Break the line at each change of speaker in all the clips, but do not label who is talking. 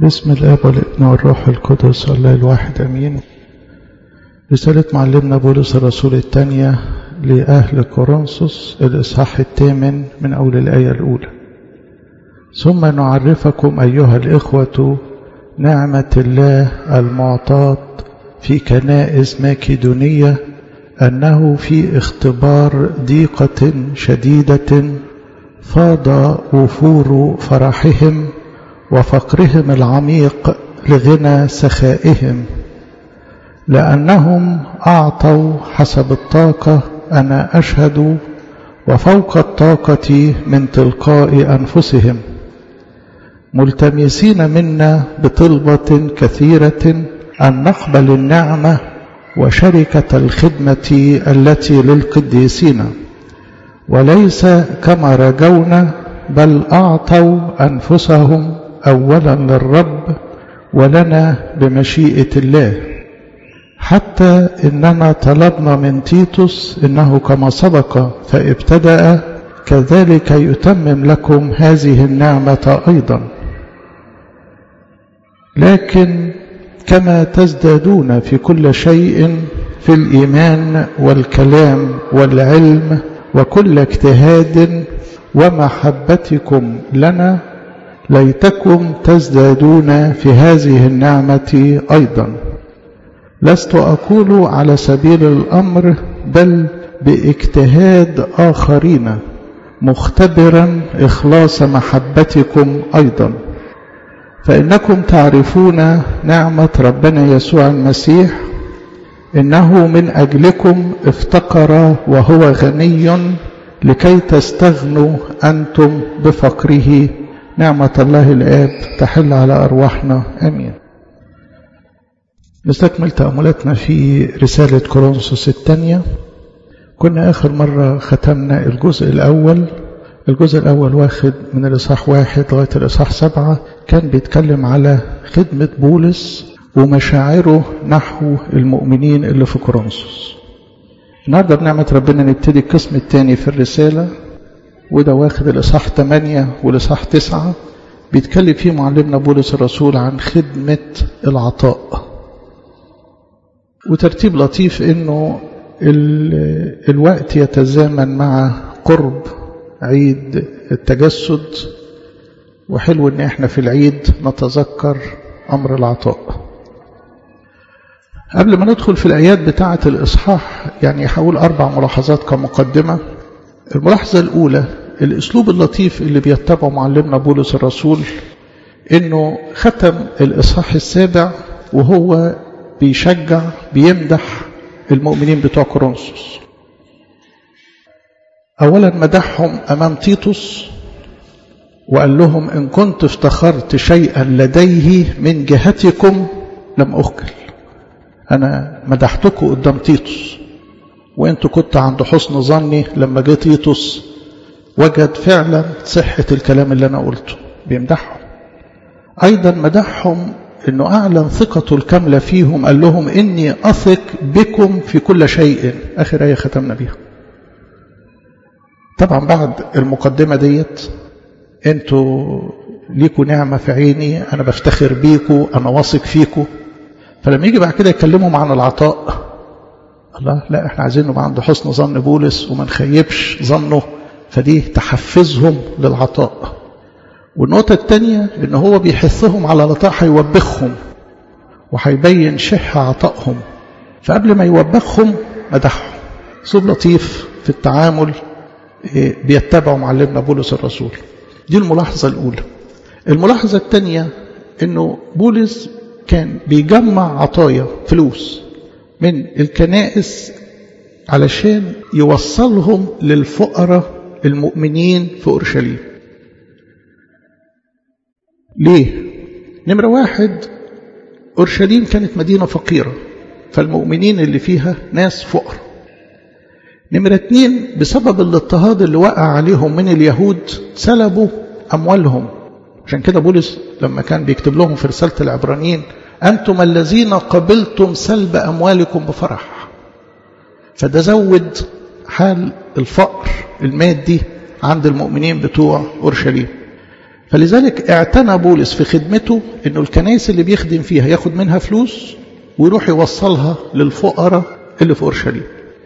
باسم الاب والابن والروح القدس الله الواحد امين رسالة معلمنا بولس الرسول الثانية لأهل كورنثوس الإصحاح الثامن من أول الآية الأولى ثم نعرفكم أيها الإخوة نعمة الله المعطاة في كنائس ماكيدونية أنه في اختبار ضيقة شديدة فاض وفور فرحهم وفقرهم العميق لغنى سخائهم لأنهم أعطوا حسب الطاقة أنا أشهد وفوق الطاقة من تلقاء أنفسهم ملتمسين منا بطلبة كثيرة أن نقبل النعمة وشركة الخدمة التي للقديسين وليس كما رجونا بل أعطوا أنفسهم أولا للرب ولنا بمشيئة الله حتى إننا طلبنا من تيتوس إنه كما سبق فابتدأ كذلك يتمم لكم هذه النعمة أيضا لكن كما تزدادون في كل شيء في الإيمان والكلام والعلم وكل اجتهاد ومحبتكم لنا ليتكم تزدادون في هذه النعمة أيضا لست أقول على سبيل الأمر بل باجتهاد آخرين مختبرا إخلاص محبتكم أيضا فإنكم تعرفون نعمة ربنا يسوع المسيح إنه من أجلكم افتقر وهو غني لكي تستغنوا أنتم بفقره نعمة الله الآب تحل على أرواحنا آمين نستكمل تأملاتنا في رسالة كورنثوس الثانية كنا آخر مرة ختمنا الجزء الأول الجزء الأول واخد من الإصحاح واحد لغاية الإصحاح سبعة كان بيتكلم على خدمة بولس ومشاعره نحو المؤمنين اللي في كورنثوس النهارده بنعمة ربنا نبتدي القسم الثاني في الرسالة وده واخد الإصحاح 8 والإصحاح 9 بيتكلم فيه معلمنا بولس الرسول عن خدمة العطاء وترتيب لطيف انه الوقت يتزامن مع قرب عيد التجسد وحلو ان احنا في العيد نتذكر امر العطاء قبل ما ندخل في الآيات بتاعة الإصحاح يعني هقول أربع ملاحظات كمقدمة الملاحظة الأولى الأسلوب اللطيف اللي بيتبعه معلمنا بولس الرسول إنه ختم الإصحاح السابع وهو بيشجع بيمدح المؤمنين بتوع كورنثوس أولا مدحهم أمام تيتوس وقال لهم إن كنت افتخرت شيئا لديه من جهتكم لم أخجل أنا مدحتكم قدام تيتوس وانتوا كنت عند حسن ظني لما جه تيتوس وجد فعلا صحة الكلام اللي أنا قلته بيمدحهم أيضا مدحهم أنه أعلن ثقته الكاملة فيهم قال لهم إني أثق بكم في كل شيء آخر آية ختمنا بيها طبعا بعد المقدمة ديت انتوا ليكوا نعمة في عيني أنا بفتخر بيكوا أنا واثق فيكوا فلما يجي بعد كده يكلمهم عن العطاء الله لا احنا عايزين نبقى عند حسن ظن بولس وما نخيبش ظنه فدي تحفزهم للعطاء والنقطة الثانية ان هو بيحثهم على العطاء هيوبخهم وهيبين شح عطائهم فقبل ما يوبخهم مدحهم اسلوب لطيف في التعامل بيتبعوا معلمنا بولس الرسول دي الملاحظة الأولى الملاحظة الثانية انه بولس كان بيجمع عطايا فلوس من الكنائس علشان يوصلهم للفقراء المؤمنين في أورشليم ليه؟ نمرة واحد أورشليم كانت مدينة فقيرة فالمؤمنين اللي فيها ناس فقر نمرة اتنين بسبب الاضطهاد اللي وقع عليهم من اليهود سلبوا أموالهم عشان كده بولس لما كان بيكتب لهم في رسالة العبرانيين أنتم الذين قبلتم سلب أموالكم بفرح فده زود حال الفقر المادي عند المؤمنين بتوع أورشليم فلذلك اعتنى بولس في خدمته انه الكنائس اللي بيخدم فيها ياخد منها فلوس ويروح يوصلها للفقراء اللي في اورشليم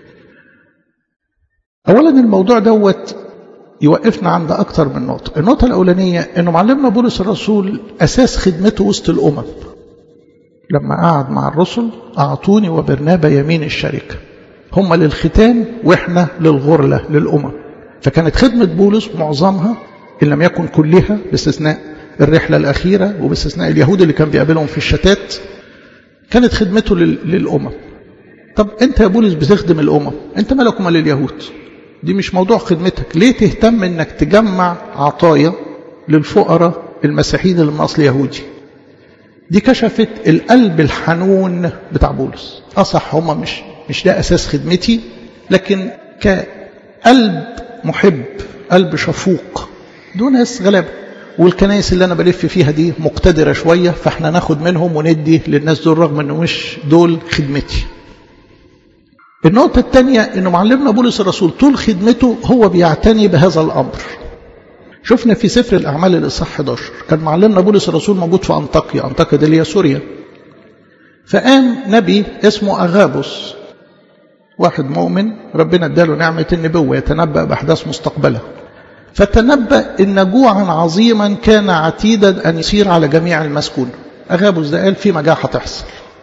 اولا الموضوع دوت يوقفنا عند اكتر من نقطه النقطه الاولانيه انه معلمنا بولس الرسول اساس خدمته وسط الامم لما قعد مع الرسل اعطوني وبرنابا يمين الشركه هم للختان واحنا للغرله للامم فكانت خدمه بولس معظمها ان لم يكن كلها باستثناء الرحله الاخيره وباستثناء اليهود اللي كان بيقابلهم في الشتات كانت خدمته للامم طب انت يا بولس بتخدم الامم انت مالك ومال اليهود دي مش موضوع خدمتك ليه تهتم انك تجمع عطايا للفقراء المسيحيين اللي من اصل يهودي دي كشفت القلب الحنون بتاع بولس اصح هما مش مش ده اساس خدمتي لكن كقلب محب قلب شفوق دول ناس غلابه والكنائس اللي انا بلف فيها دي مقتدره شويه فاحنا ناخد منهم وندي للناس دول رغم انه مش دول خدمتي النقطة الثانية أنه معلمنا بولس الرسول طول خدمته هو بيعتني بهذا الأمر شفنا في سفر الأعمال الإصحاح 11 كان معلمنا بولس الرسول موجود في أنطاكيا أنطاكيا دي اللي هي سوريا فقام نبي اسمه أغابوس واحد مؤمن ربنا اداله نعمة النبوة يتنبأ بأحداث مستقبلة فتنبأ إن جوعا عظيما كان عتيدا أن يسير على جميع المسكون أغابوس ده قال في مجاعة هتحصل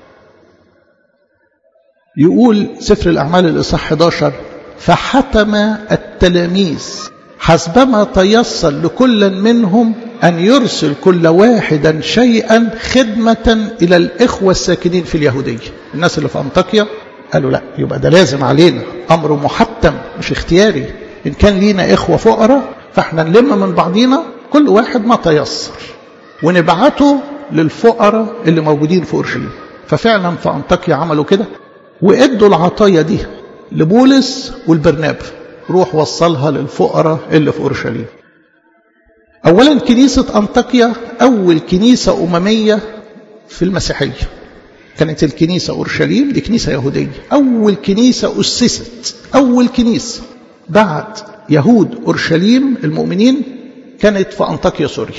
يقول سفر الأعمال الإصحاح 11 فحتم التلاميذ حسبما تيسر لكل منهم أن يرسل كل واحدا شيئا خدمة إلى الإخوة الساكنين في اليهودية الناس اللي في أنطاكيا قالوا لا يبقى ده لازم علينا أمر محتم مش اختياري إن كان لينا إخوة فقراء فإحنا نلم من بعضينا كل واحد ما تيسر ونبعته للفقراء اللي موجودين في أورشليم ففعلا في أنطاكيا عملوا كده وادوا العطايا دي لبولس والبرناب روح وصلها للفقراء اللي في اورشليم اولا كنيسه انطاكيا اول كنيسه امميه في المسيحيه كانت الكنيسه اورشليم دي كنيسه يهوديه اول كنيسه اسست اول كنيسه بعد يهود اورشليم المؤمنين كانت في انطاكيا سوريا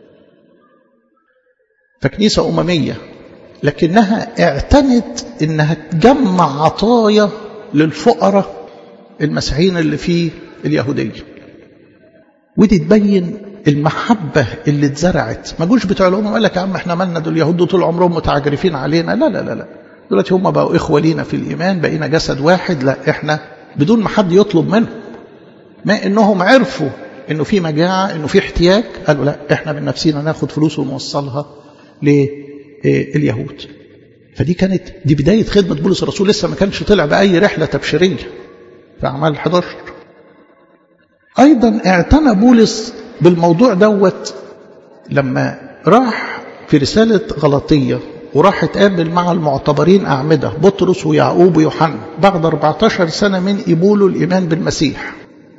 فكنيسه امميه لكنها اعتنت انها تجمع عطايا للفقراء المسيحيين اللي في اليهوديه ودي تبين المحبة اللي اتزرعت ما جوش بتوع الأمم قال لك يا عم احنا مالنا دول اليهود طول عمرهم متعجرفين علينا لا لا لا لا دلوقتي هم بقوا إخوة لينا في الإيمان بقينا جسد واحد لا احنا بدون ما حد يطلب منهم ما إنهم عرفوا إنه في مجاعة إنه في احتياج قالوا لا احنا من نفسنا ناخد فلوس ونوصلها لليهود فدي كانت دي بداية خدمة بولس الرسول لسه ما كانش طلع بأي رحلة تبشيرية في أعمال 11 أيضا اعتنى بولس بالموضوع دوت لما راح في رسالة غلطية وراح اتقابل مع المعتبرين أعمدة بطرس ويعقوب ويوحنا بعد 14 سنة من قبوله الإيمان بالمسيح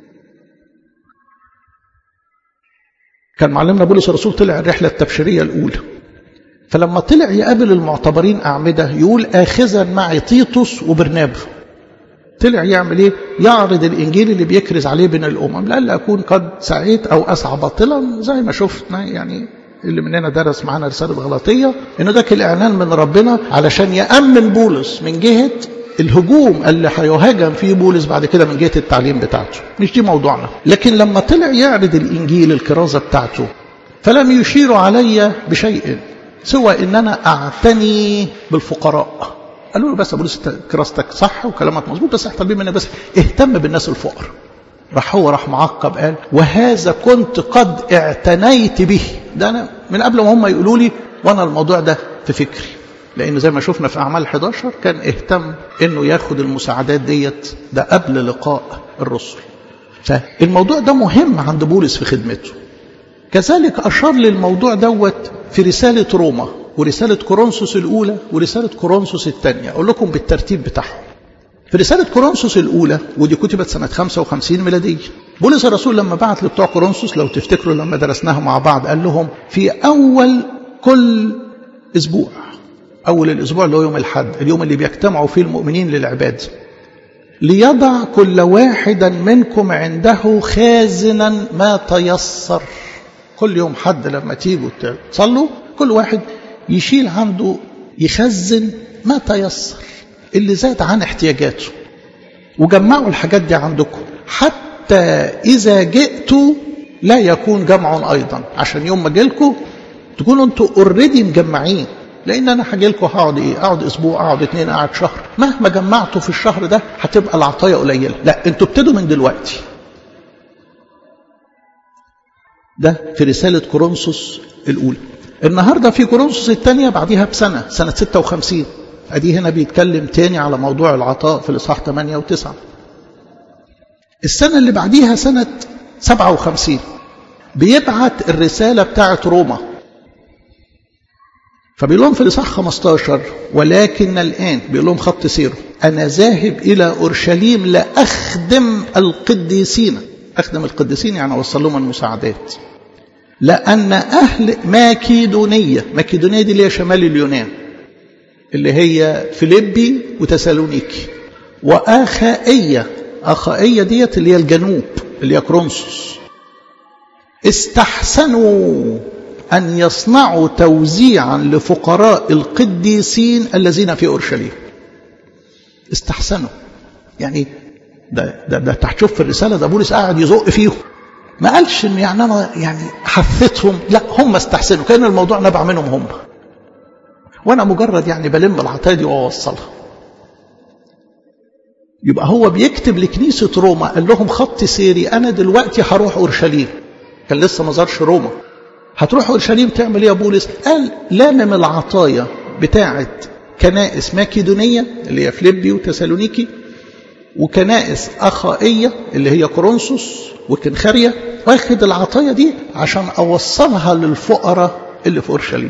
كان معلمنا بولس الرسول طلع الرحلة التبشيرية الأولى فلما طلع يقابل المعتبرين أعمدة يقول آخذا معي تيتوس وبرنابا طلع يعمل ايه يعرض الانجيل اللي بيكرز عليه بين الامم لألا اكون قد سعيت او اسعى باطلا زي ما شفنا يعني اللي مننا درس معانا رساله غلطيه انه ده الاعلان من ربنا علشان يامن بولس من جهه الهجوم اللي هيهاجم فيه بولس بعد كده من جهه التعليم بتاعته مش دي موضوعنا لكن لما طلع يعرض الانجيل الكرازه بتاعته فلم يشيروا علي بشيء سوى ان انا اعتني بالفقراء قالوا له بس يا بولس كراستك صح وكلامك مظبوط بس احنا طالبين منك بس اهتم بالناس الفقراء راح هو راح معقب قال وهذا كنت قد اعتنيت به ده انا من قبل ما هم يقولوا لي وانا الموضوع ده في فكري لان زي ما شفنا في اعمال 11 كان اهتم انه ياخد المساعدات ديت ده قبل لقاء الرسل فالموضوع ده مهم عند بولس في خدمته كذلك اشار للموضوع دوت في رساله روما ورسالة كورنثوس الأولى ورسالة كورنثوس الثانية أقول لكم بالترتيب بتاعهم في رسالة كورنثوس الأولى ودي كتبت سنة 55 ميلادية بولس الرسول لما بعت لبتوع كورنثوس لو تفتكروا لما درسناها مع بعض قال لهم في أول كل أسبوع أول الأسبوع اللي هو يوم الحد اليوم اللي بيجتمعوا فيه المؤمنين للعباد ليضع كل واحدا منكم عنده خازنا ما تيسر كل يوم حد لما تيجوا تصلوا كل واحد يشيل عنده يخزن ما تيسر اللي زاد عن احتياجاته وجمعوا الحاجات دي عندكم حتى إذا جئتوا لا يكون جمع أيضا عشان يوم ما جيلكم تكونوا انتوا اوريدي مجمعين لان انا هاجي لكم هقعد ايه اقعد اسبوع اقعد اتنين اقعد شهر مهما جمعتوا في الشهر ده هتبقى العطايا قليله لا انتوا ابتدوا من دلوقتي ده في رساله كورنثوس الاولى النهارده في كورنثوس الثانيه بعديها بسنه سنه 56 ادي هنا بيتكلم تاني على موضوع العطاء في الاصحاح 8 و9 السنه اللي بعديها سنه 57 بيبعت الرساله بتاعت روما فبيقول لهم في الإصحاح 15 ولكن الآن بيقول لهم خط سيره أنا ذاهب إلى أورشليم لأخدم القديسين أخدم القديسين يعني أوصل لهم المساعدات لأن أهل ماكيدونية ماكيدونية دي اللي هي شمال اليونان اللي هي فيليبي وتسالونيكي وآخائية آخائية ديت اللي هي الجنوب اللي هي كرونسوس استحسنوا أن يصنعوا توزيعا لفقراء القديسين الذين في أورشليم استحسنوا يعني ده, ده, ده هتشوف في الرسالة ده بولس قاعد يزق فيهم ما قالش ان يعني انا يعني حثيتهم لا هم استحسنوا كان الموضوع نبع منهم هم وانا مجرد يعني بلم العطايا دي واوصلها يبقى هو بيكتب لكنيسة روما قال لهم خط سيري انا دلوقتي هروح اورشليم كان لسه ما زارش روما هتروح اورشليم تعمل ايه يا بولس؟ قال لامم العطايا بتاعه كنائس ماكيدونيه اللي هي فليبي وتسالونيكي وكنائس اخائيه اللي هي كورنثوس وكنخاريا واخد العطايا دي عشان اوصلها للفقراء اللي في اورشليم.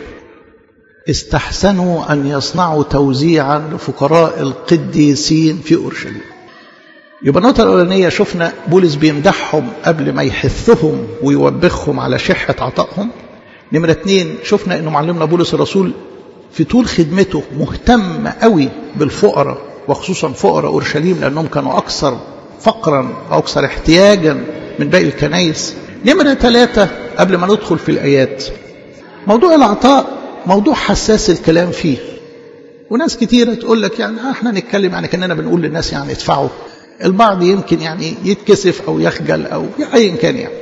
استحسنوا ان يصنعوا توزيعا لفقراء القديسين في اورشليم. يبقى النقطة الأولانية شفنا بولس بيمدحهم قبل ما يحثهم ويوبخهم على شحة عطائهم نمرة اتنين شفنا أنه معلمنا بولس الرسول في طول خدمته مهتم قوي بالفقراء وخصوصا فقراء أورشليم لأنهم كانوا أكثر فقرا أكثر احتياجا من باقي الكنايس نمرة ثلاثة قبل ما ندخل في الآيات موضوع العطاء موضوع حساس الكلام فيه وناس كتيرة تقول لك يعني احنا نتكلم يعني كأننا بنقول للناس يعني ادفعوا البعض يمكن يعني يتكسف أو يخجل أو أيا كان يعني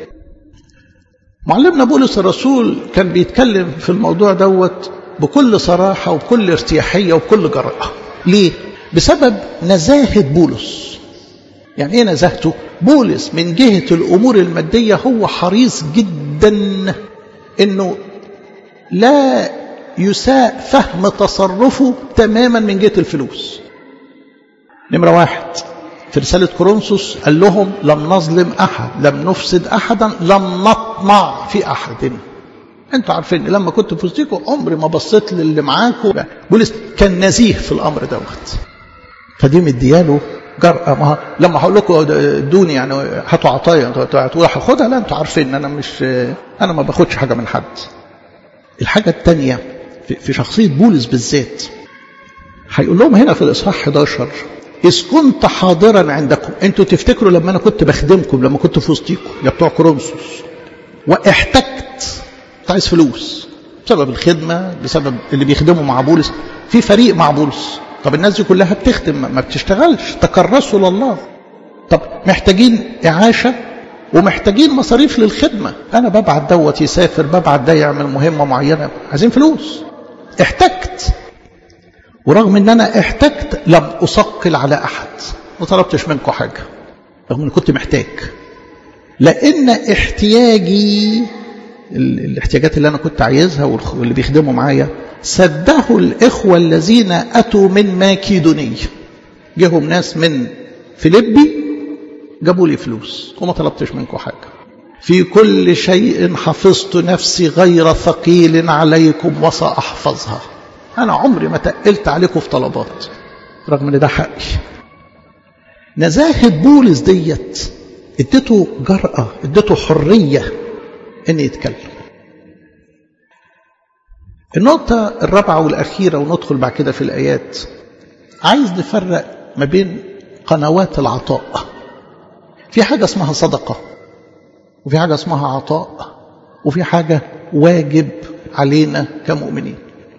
معلمنا بولس الرسول كان بيتكلم في الموضوع دوت بكل صراحة وبكل ارتياحية وبكل جرأة ليه؟ بسبب نزاهة بولس يعني ايه نزاهته؟ بولس من جهة الأمور المادية هو حريص جدا انه لا يساء فهم تصرفه تماما من جهة الفلوس نمرة واحد في رسالة كورنثوس قال لهم لم نظلم أحد لم نفسد أحدا لم نطمع في أحد انتوا عارفين لما كنت في وسطيكم عمري ما بصيت للي معاكم بولس كان نزيه في الأمر دوت فدي مدياله جرأة ما لما هقول لكم ادوني يعني هاتوا عطايا تقولوا هاخدها لا انتوا عارفين ان انا مش انا ما باخدش حاجه من حد. الحاجه الثانيه في شخصيه بولس بالذات هيقول لهم هنا في الاصحاح 11 إذ كنت حاضرا عندكم أنتوا تفتكروا لما أنا كنت بخدمكم لما كنت في وسطيكم يا بتوع كورنثوس واحتجت عايز فلوس بسبب الخدمة بسبب اللي بيخدموا مع بولس في فريق مع بولس طب الناس دي كلها بتخدم ما بتشتغلش تكرسوا لله طب محتاجين إعاشة ومحتاجين مصاريف للخدمة أنا ببعت دوت يسافر ببعت ده يعمل مهمة معينة عايزين فلوس احتجت ورغم ان انا احتجت لم اثقل على احد ما طلبتش منكم حاجه رغم اني كنت محتاج لان احتياجي الاحتياجات اللي انا كنت عايزها واللي بيخدموا معايا سده الاخوه الذين اتوا من ماكيدونيه جاهم ناس من فيليبي جابوا لي فلوس وما طلبتش منكم حاجه في كل شيء حفظت نفسي غير ثقيل عليكم وساحفظها أنا عمري ما تقلت عليكم في طلبات رغم ان ده حقي نزاهة بولس ديت اديته جرأة اديته حرية ان يتكلم النقطة الرابعة والأخيرة وندخل بعد كده في الآيات عايز نفرق ما بين قنوات العطاء في حاجة اسمها صدقة وفي حاجة اسمها عطاء وفي حاجة واجب علينا كمؤمنين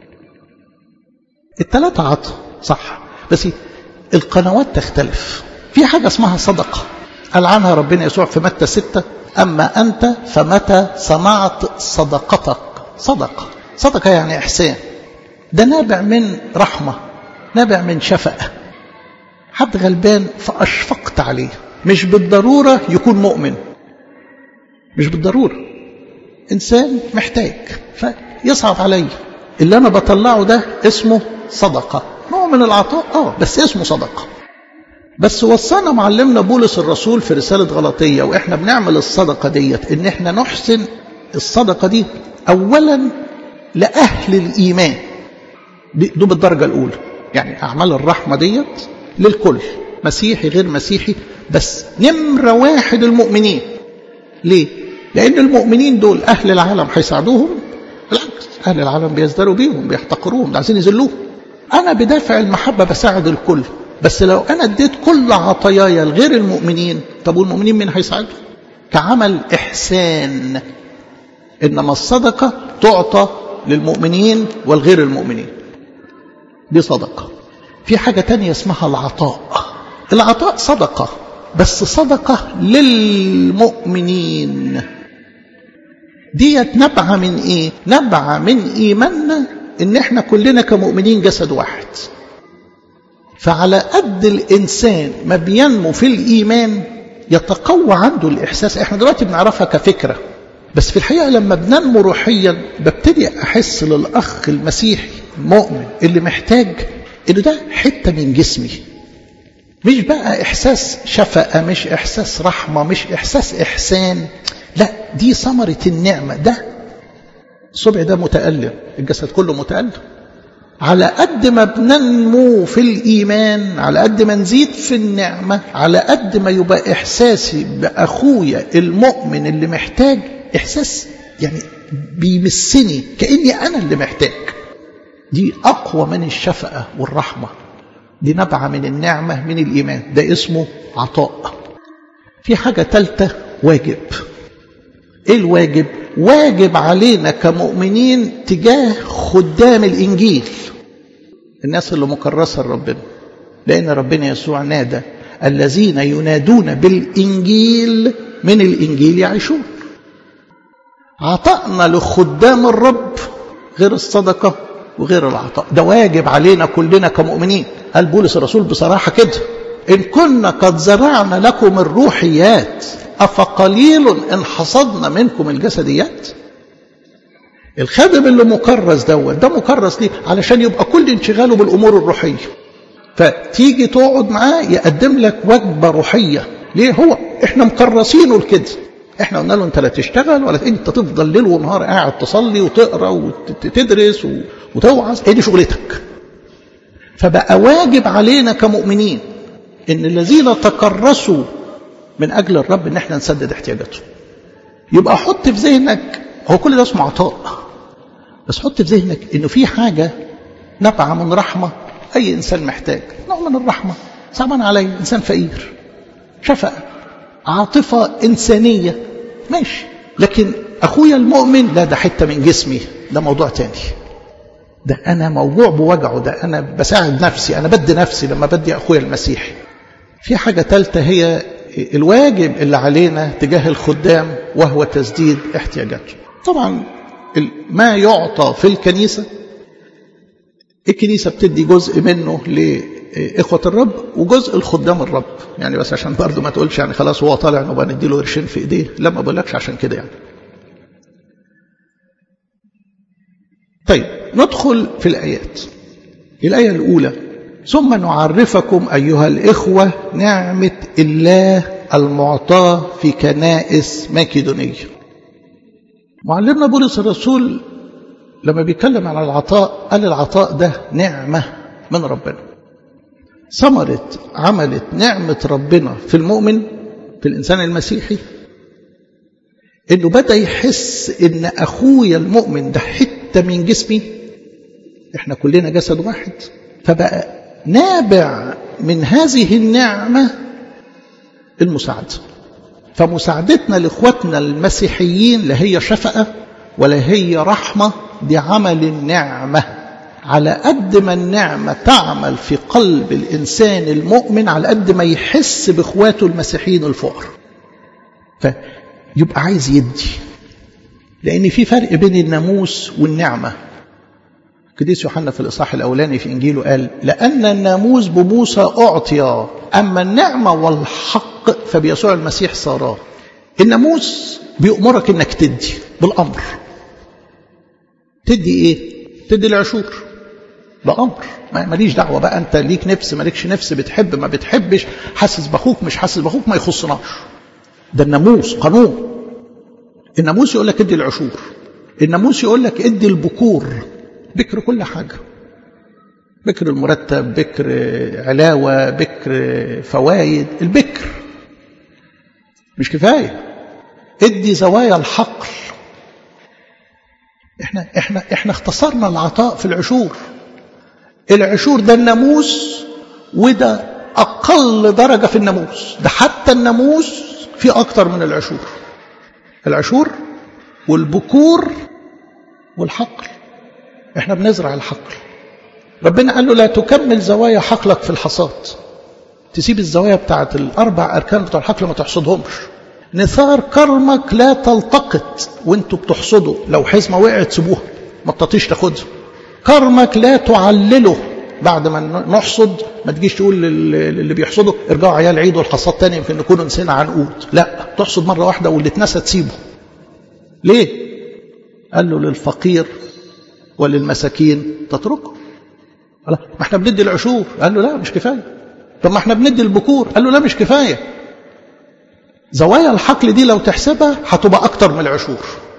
التلاتة عطا صح بس القنوات تختلف في حاجة اسمها صدقة قال عنها ربنا يسوع في متى ستة أما أنت فمتى صنعت صدقتك صدقة صدقة يعني إحسان ده نابع من رحمة نابع من شفقة حد غلبان فأشفقت عليه مش بالضرورة يكون مؤمن مش بالضرورة إنسان محتاج فيصعب علي اللي أنا بطلعه ده اسمه صدقة نوع من العطاء آه بس اسمه صدقة بس وصانا معلمنا بولس الرسول في رسالة غلطية وإحنا بنعمل الصدقة ديت إن إحنا نحسن الصدقة دي أولا لأهل الإيمان دي دول بالدرجة الأولى يعني أعمال الرحمة ديت للكل مسيحي غير مسيحي بس نمرة واحد المؤمنين ليه؟ لأن المؤمنين دول أهل العالم هيساعدوهم بالعكس أهل العالم بيزدروا بيهم بيحتقروهم ده عايزين يذلوهم أنا بدافع المحبة بساعد الكل بس لو أنا اديت كل عطاياي لغير المؤمنين طب والمؤمنين مين هيساعدهم؟ كعمل إحسان إنما الصدقة تعطى للمؤمنين والغير المؤمنين دي صدقة في حاجة تانية اسمها العطاء العطاء صدقة بس صدقة للمؤمنين ديت نبعة من ايه نبعة من ايماننا ان احنا كلنا كمؤمنين جسد واحد فعلى قد الانسان ما بينمو في الايمان يتقوى عنده الاحساس احنا دلوقتي بنعرفها كفكره بس في الحقيقه لما بننمو روحيا ببتدي احس للاخ المسيحي المؤمن اللي محتاج انه ده حته من جسمي مش بقى احساس شفقه مش احساس رحمه مش احساس احسان لا دي ثمره النعمه ده الصبع ده متالم الجسد كله متالم على قد ما بننمو في الايمان على قد ما نزيد في النعمه على قد ما يبقى احساسي باخويا المؤمن اللي محتاج احساس يعني بيمسني كاني انا اللي محتاج دي اقوى من الشفقه والرحمه دي نبعه من النعمه من الايمان ده اسمه عطاء في حاجه ثالثه واجب ايه الواجب واجب علينا كمؤمنين تجاه خدام الانجيل الناس اللي مكرسه لربنا لان ربنا يسوع نادى الذين ينادون بالانجيل من الانجيل يعيشون عطائنا لخدام الرب غير الصدقه وغير العطاء ده واجب علينا كلنا كمؤمنين قال بولس الرسول بصراحه كده ان كنا قد زرعنا لكم الروحيات أفقليل إن حصدنا منكم الجسديات الخادم اللي مكرس دوت ده مكرس ليه علشان يبقى كل انشغاله بالأمور الروحية فتيجي تقعد معاه يقدم لك وجبة روحية ليه هو احنا مكرسينه لكده احنا قلنا له انت لا تشتغل ولا انت تفضل ليل ونهار قاعد تصلي وتقرا وتدرس وتوعظ هي دي شغلتك فبقى واجب علينا كمؤمنين ان الذين تكرسوا من أجل الرب إن احنا نسدد احتياجاته يبقى حط في ذهنك هو كل ده اسمه عطاء بس حط في ذهنك إنه في حاجة نبعة من رحمة أي إنسان محتاج نوع من الرحمة صعبان علي إنسان فقير شفقة عاطفة إنسانية ماشي لكن أخويا المؤمن لا ده حتة من جسمي ده موضوع تاني ده أنا موجوع بوجعه ده أنا بساعد نفسي أنا بدي نفسي لما بدي أخويا المسيحي في حاجة ثالثة هي الواجب اللي علينا تجاه الخدام وهو تسديد احتياجاتهم طبعا ما يعطى في الكنيسة الكنيسة بتدي جزء منه لإخوة الرب وجزء الخدام الرب يعني بس عشان برضه ما تقولش يعني خلاص هو طالع نبقى نديله قرشين في ايديه لا ما بقولكش عشان كده يعني طيب ندخل في الآيات الآية الأولى ثم نعرفكم أيها الإخوة نعمة الله المعطاة في كنائس ماكدونية معلمنا بولس الرسول لما بيتكلم عن العطاء قال العطاء ده نعمة من ربنا ثمرة عملت نعمة ربنا في المؤمن في الإنسان المسيحي إنه بدأ يحس إن أخويا المؤمن ده حتة من جسمي إحنا كلنا جسد واحد فبقى نابع من هذه النعمة المساعدة فمساعدتنا لإخواتنا المسيحيين اللي هي شفقة ولا هي رحمة دي عمل النعمة على قد ما النعمة تعمل في قلب الإنسان المؤمن على قد ما يحس بإخواته المسيحيين الفقر فيبقى عايز يدي لأن في فرق بين الناموس والنعمة قديس يوحنا في الإصحاح الأولاني في إنجيله قال لأن الناموس بموسى أعطي أما النعمة والحق فبيسوع المسيح صارا الناموس بيأمرك إنك تدي بالأمر تدي إيه؟ تدي العشور بأمر ماليش دعوة بقى أنت ليك نفس مالكش نفس بتحب ما بتحبش حاسس بأخوك مش حاسس بأخوك ما يخصناش ده الناموس قانون الناموس يقول لك ادي العشور الناموس يقول لك ادي البكور بكر كل حاجة بكر المرتب بكر علاوة بكر فوايد البكر مش كفاية ادي زوايا الحقل احنا احنا احنا اختصرنا العطاء في العشور العشور ده الناموس وده اقل درجة في الناموس ده حتى الناموس في اكتر من العشور العشور والبكور والحقل احنا بنزرع الحقل ربنا قال له لا تكمل زوايا حقلك في الحصاد تسيب الزوايا بتاعت الاربع اركان بتوع الحقل ما تحصدهمش نثار كرمك لا تلتقط وانتوا بتحصدوا لو حزمه وقعت سيبوها ما تطيش تاخدها كرمك لا تعلله بعد ما نحصد ما تجيش تقول اللي بيحصدوا ارجعوا عيال عيدوا الحصاد تاني يمكن نكونوا نسينا عنقود لا تحصد مره واحده واللي اتنسى تسيبه ليه قال له للفقير وللمساكين تتركه ما احنا بندي العشور قال له لا مش كفايه طب ما احنا بندي البكور قال له لا مش كفايه زوايا الحقل دي لو تحسبها هتبقى اكتر من العشور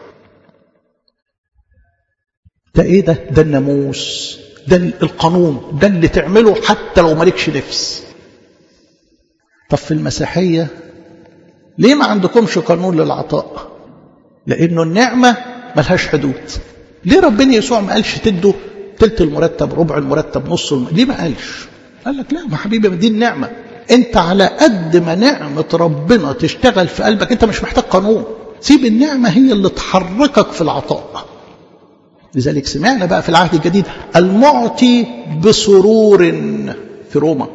ده ايه ده ده الناموس ده القانون ده اللي تعمله حتى لو مالكش نفس طب في المسيحيه ليه ما عندكمش قانون للعطاء لانه النعمه ملهاش حدود ليه ربنا يسوع ما قالش تدوا تلت المرتب ربع المرتب نص الم... ليه ما قالش قال لك لا ما حبيبي دي النعمه انت على قد ما نعمه ربنا تشتغل في قلبك انت مش محتاج قانون سيب النعمه هي اللي تحركك في العطاء لذلك سمعنا بقى في العهد الجديد المعطي بسرور في روما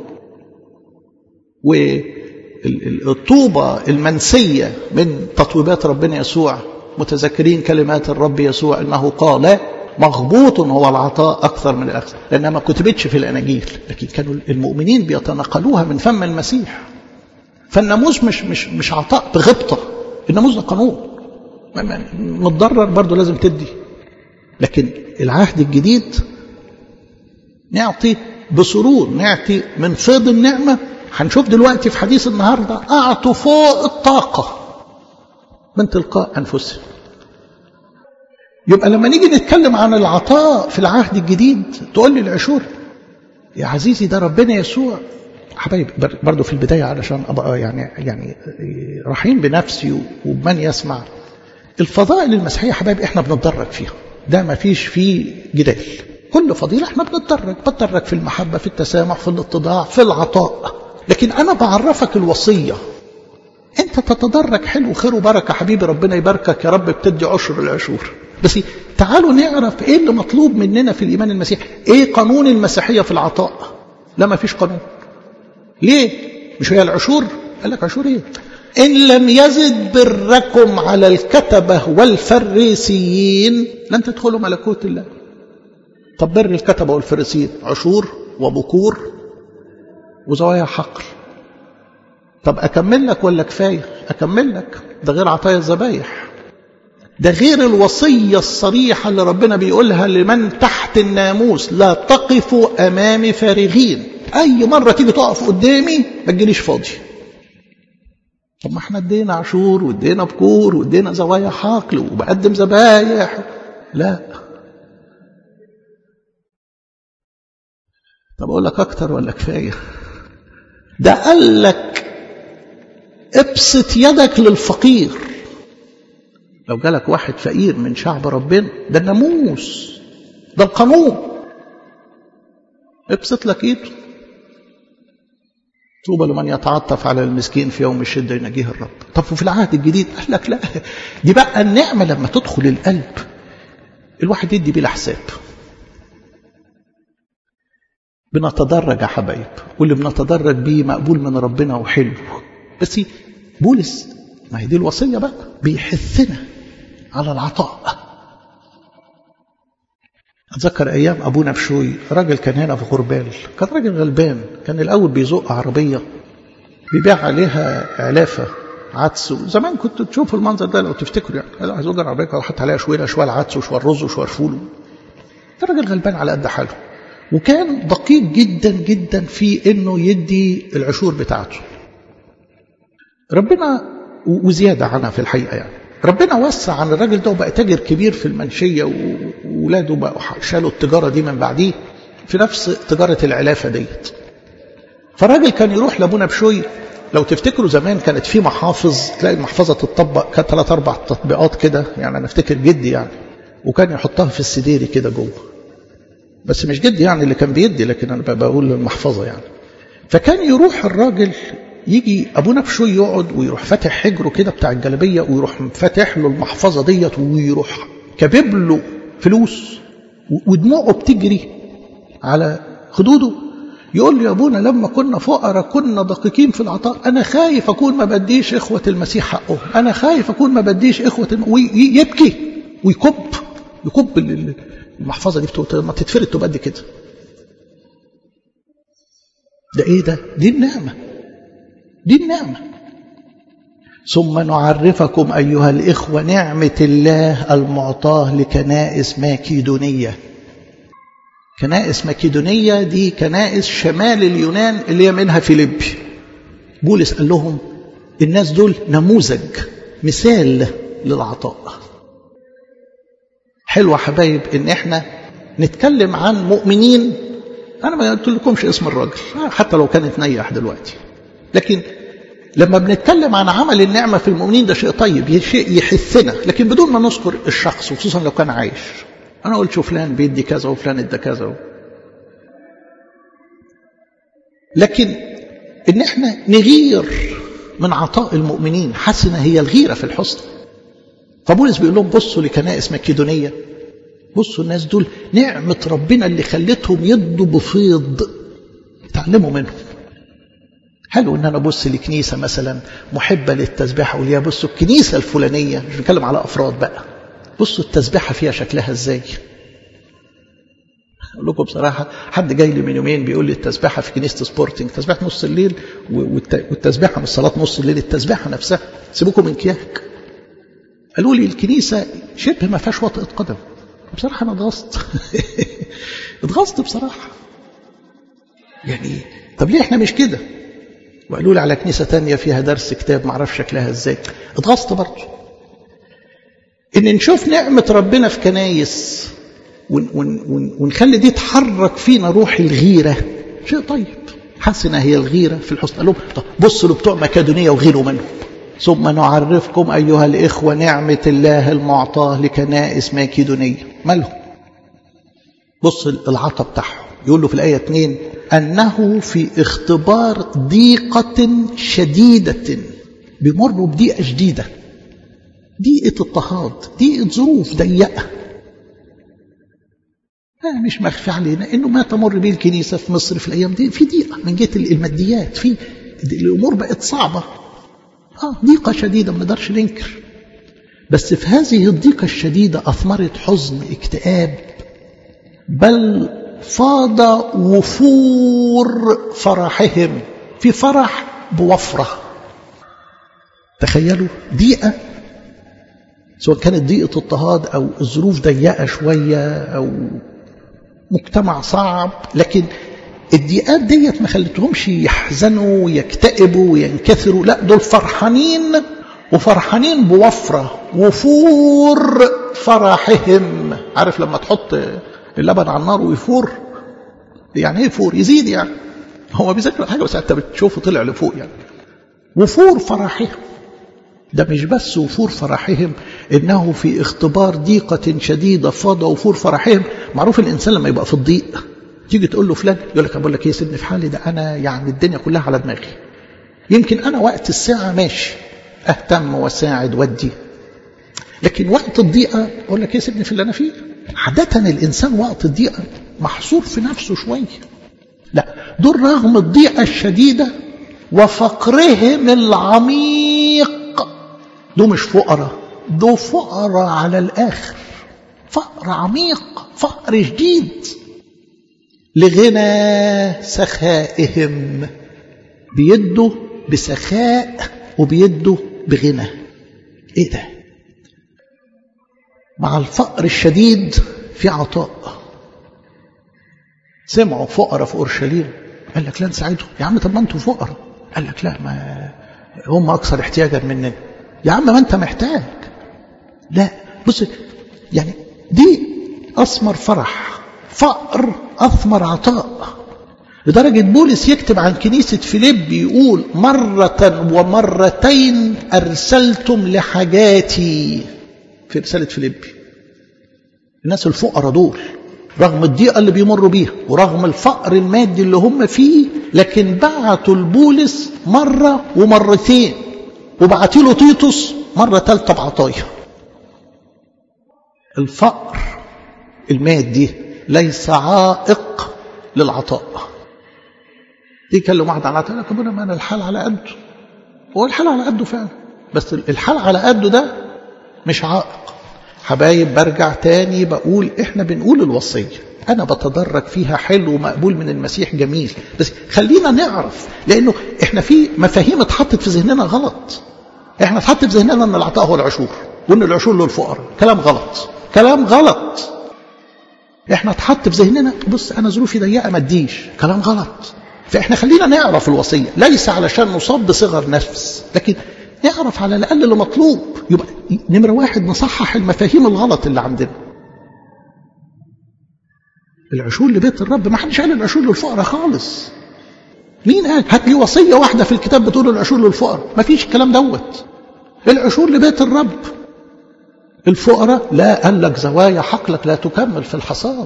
والطوبة المنسية من تطويبات ربنا يسوع متذكرين كلمات الرب يسوع انه قال مغبوط هو العطاء اكثر من الاخذ لانها ما كتبتش في الاناجيل لكن كانوا المؤمنين بيتنقلوها من فم المسيح فالناموس مش مش مش عطاء بغبطه الناموس ده قانون متضرر برضه لازم تدي لكن العهد الجديد نعطي بسرور نعطي من فيض النعمه هنشوف دلوقتي في حديث النهارده اعطوا فوق الطاقه من تلقاء انفسهم يبقى لما نيجي نتكلم عن العطاء في العهد الجديد تقول لي العشور يا عزيزي ده ربنا يسوع حبايبي برضه في البدايه علشان ابقى يعني يعني رحيم بنفسي وبمن يسمع الفضائل المسيحيه حبايبي احنا بنتدرج فيها ده ما فيش فيه جدال كل فضيله احنا بنتدرج بتدرج في المحبه في التسامح في الاتضاع في العطاء لكن انا بعرفك الوصيه انت تتدرج حلو خير وبركه حبيبي ربنا يباركك يا رب بتدي عشر العشور بس تعالوا نعرف ايه اللي مطلوب مننا في الايمان المسيحي ايه قانون المسيحيه في العطاء لا ما فيش قانون ليه مش هي العشور قال لك عشور ايه ان لم يزد بركم على الكتبه والفريسيين لن تدخلوا ملكوت الله طب بر الكتبه والفريسيين عشور وبكور وزوايا حقل طب أكمل لك ولا كفاية أكمل لك ده غير عطايا الذبايح ده غير الوصية الصريحة اللي ربنا بيقولها لمن تحت الناموس لا تقفوا أمامي فارغين أي مرة تيجي تقف قدامي ما تجيليش فاضي طب ما احنا ادينا عشور وادينا بكور وادينا زوايا حقل وبقدم ذبايح لا طب اقول لك اكتر ولا كفايه ده قال لك ابسط يدك للفقير لو جالك واحد فقير من شعب ربنا ده الناموس ده القانون ابسط لك ايده طوبى لمن يتعطف على المسكين في يوم الشده ينجيه الرب طب وفي العهد الجديد قال لك لا دي بقى النعمه لما تدخل القلب الواحد يدي بلا حساب بنتدرج يا حبايب واللي بنتدرج بيه مقبول من ربنا وحلو بس بولس ما هي دي الوصيه بقى بيحثنا على العطاء اتذكر ايام ابونا بشوي راجل كان هنا في غربال كان راجل غلبان كان الاول بيزق عربيه بيبيع عليها علافه عدس زمان كنت تشوفوا المنظر ده لو تفتكروا يعني عايز اجر عربيه وحط عليها شويه شويه العدس وشويه الرز وشويه الفول كان راجل غلبان على قد حاله وكان دقيق جدا جدا في انه يدي العشور بتاعته ربنا وزياده عنها في الحقيقه يعني ربنا وسع عن الراجل ده وبقى تاجر كبير في المنشيه وولاده بقوا شالوا التجاره دي من بعديه في نفس تجاره العلافه ديت فالراجل كان يروح لابونا بشوي لو تفتكروا زمان كانت في محافظ تلاقي المحفظه تطبق كانت ثلاث اربع تطبيقات كده يعني انا افتكر جدي يعني وكان يحطها في السديري كده جوه بس مش جدي يعني اللي كان بيدي لكن انا بقول المحفظه يعني فكان يروح الراجل يجي ابونا بشوي يقعد ويروح فاتح حجره كده بتاع الجلابيه ويروح فاتح له المحفظه ديت ويروح كابب له فلوس ودموعه بتجري على خدوده يقول لي يا ابونا لما كنا فقراء كنا دقيقين في العطاء انا خايف اكون ما بديش اخوه المسيح حقهم انا خايف اكون ما بديش اخوه الم... ويبكي ويكب يكب المحفظه دي لما تتفرد تبقى قد كده ده ايه ده دي النعمه دي النعمه ثم نعرفكم ايها الاخوه نعمه الله المعطاه لكنائس ماكيدونيه كنائس ماكيدونيه دي كنائس شمال اليونان اللي هي منها فيليبي بولس قال لهم الناس دول نموذج مثال للعطاء حلوة حبايب ان احنا نتكلم عن مؤمنين انا ما قلت لكمش اسم الراجل حتى لو كانت نيح دلوقتي لكن لما بنتكلم عن عمل النعمة في المؤمنين ده شيء طيب شيء يحثنا لكن بدون ما نذكر الشخص وخصوصا لو كان عايش انا قلت شوف فلان بيدي كذا وفلان ادى كذا لكن ان احنا نغير من عطاء المؤمنين حسنة هي الغيرة في الحسن فبولس بيقول لهم بصوا لكنائس مكيدونية بصوا الناس دول نعمة ربنا اللي خلتهم يدوا بفيض اتعلموا منهم حلو ان انا ابص لكنيسه مثلا محبه للتسبيحه اقول يا بصوا الكنيسه الفلانيه مش بنتكلم على افراد بقى بصوا التسبيحه فيها شكلها ازاي اقول لكم بصراحه حد جاي لي من يومين بيقول لي التسبيحه في كنيسه سبورتنج تسبيحه نص الليل والتسبيحه مش صلاه نص الليل التسبيحه نفسها سيبوكم من كياك قالوا لي الكنيسه شبه ما فيهاش وطئه قدم بصراحه انا اتغصت اتغصت بصراحه يعني طب ليه احنا مش كده وقالوا لي على كنيسه تانية فيها درس كتاب ما اعرفش شكلها ازاي اتغصت برضه ان نشوف نعمه ربنا في كنايس ون ون ون ونخلي دي تحرك فينا روح الغيره شيء طيب حسنه هي الغيره في الحسن قال لهم بصوا لبتوع مكادونيه وغيروا منهم ثم نعرفكم أيها الإخوة نعمة الله المعطاة لكنائس ماكيدونية مالهم بص العطا بتاعهم يقول له في الآية 2 أنه في اختبار ضيقة شديدة بيمروا بضيقة شديدة ضيقة اضطهاد ضيقة ظروف ضيقة لا مش مخفي علينا انه ما تمر به الكنيسه في مصر في الايام دي في ضيقه من جهه الماديات في الامور بقت صعبه آه ضيقة شديدة ما نقدرش ننكر بس في هذه الضيقة الشديدة أثمرت حزن اكتئاب بل فاض وفور فرحهم في فرح بوفرة تخيلوا ضيقة سواء كانت ضيقة اضطهاد أو الظروف ضيقة شوية أو مجتمع صعب لكن الضيقات ديت ما خلتهمش يحزنوا ويكتئبوا وينكسروا لا دول فرحانين وفرحانين بوفرة وفور فرحهم عارف لما تحط اللبن على النار ويفور يعني ايه يفور يزيد يعني هو بيذكر حاجه بس انت بتشوفه طلع لفوق يعني وفور فرحهم ده مش بس وفور فرحهم انه في اختبار ضيقه شديده فاض وفور فرحهم معروف الانسان لما يبقى في الضيق تيجي تقول له فلان يقول لك بقول لك ايه سيبني في حالي ده انا يعني الدنيا كلها على دماغي يمكن انا وقت الساعه ماشي اهتم واساعد ودي لكن وقت الضيقه اقول لك ايه سيبني في اللي انا فيه عاده الانسان وقت الضيقه محصور في نفسه شويه لا دول رغم الضيقه الشديده وفقرهم العميق دول مش فقراء دول فقراء على الاخر فقر عميق فقر شديد لغنى سخائهم بيدوا بسخاء وبيدوا بغنى ايه ده مع الفقر الشديد في عطاء سمعوا فقراء في اورشليم قال لك لا نساعدهم يا عم طب ما انتوا فقراء قال لك لا ما هم اكثر احتياجا مننا يا عم ما انت محتاج لا بص يعني دي اثمر فرح فقر اثمر عطاء لدرجة بولس يكتب عن كنيسة فيليب يقول مرة ومرتين أرسلتم لحاجاتي في رسالة فيليبي الناس الفقراء دول رغم الضيقة اللي بيمروا بيها ورغم الفقر المادي اللي هم فيه لكن بعتوا لبولس مرة ومرتين وبعتوا له تيتوس مرة ثالثة بعطايا الفقر المادي ليس عائق للعطاء دي كلم واحد على قال لك ابونا ما انا الحال على قده هو الحال على قده فعلا بس الحال على قده ده مش عائق حبايب برجع تاني بقول احنا بنقول الوصيه انا بتدرج فيها حلو ومقبول من المسيح جميل بس خلينا نعرف لانه احنا في مفاهيم اتحطت في ذهننا غلط احنا اتحط في ذهننا ان العطاء هو العشور وان العشور للفقراء كلام غلط كلام غلط احنا اتحط في ذهننا بص انا ظروفي ضيقه ما اديش كلام غلط فاحنا خلينا نعرف الوصيه ليس علشان نصاب بصغر نفس لكن نعرف على الاقل اللي مطلوب يبقى نمره واحد نصحح المفاهيم الغلط اللي عندنا العشور لبيت الرب ما حدش قال العشور للفقراء خالص مين قال هات لي وصيه واحده في الكتاب بتقول العشور للفقراء ما فيش الكلام دوت العشور لبيت الرب الفقراء لا قال لك زوايا حقلك لا تكمل في الحصاد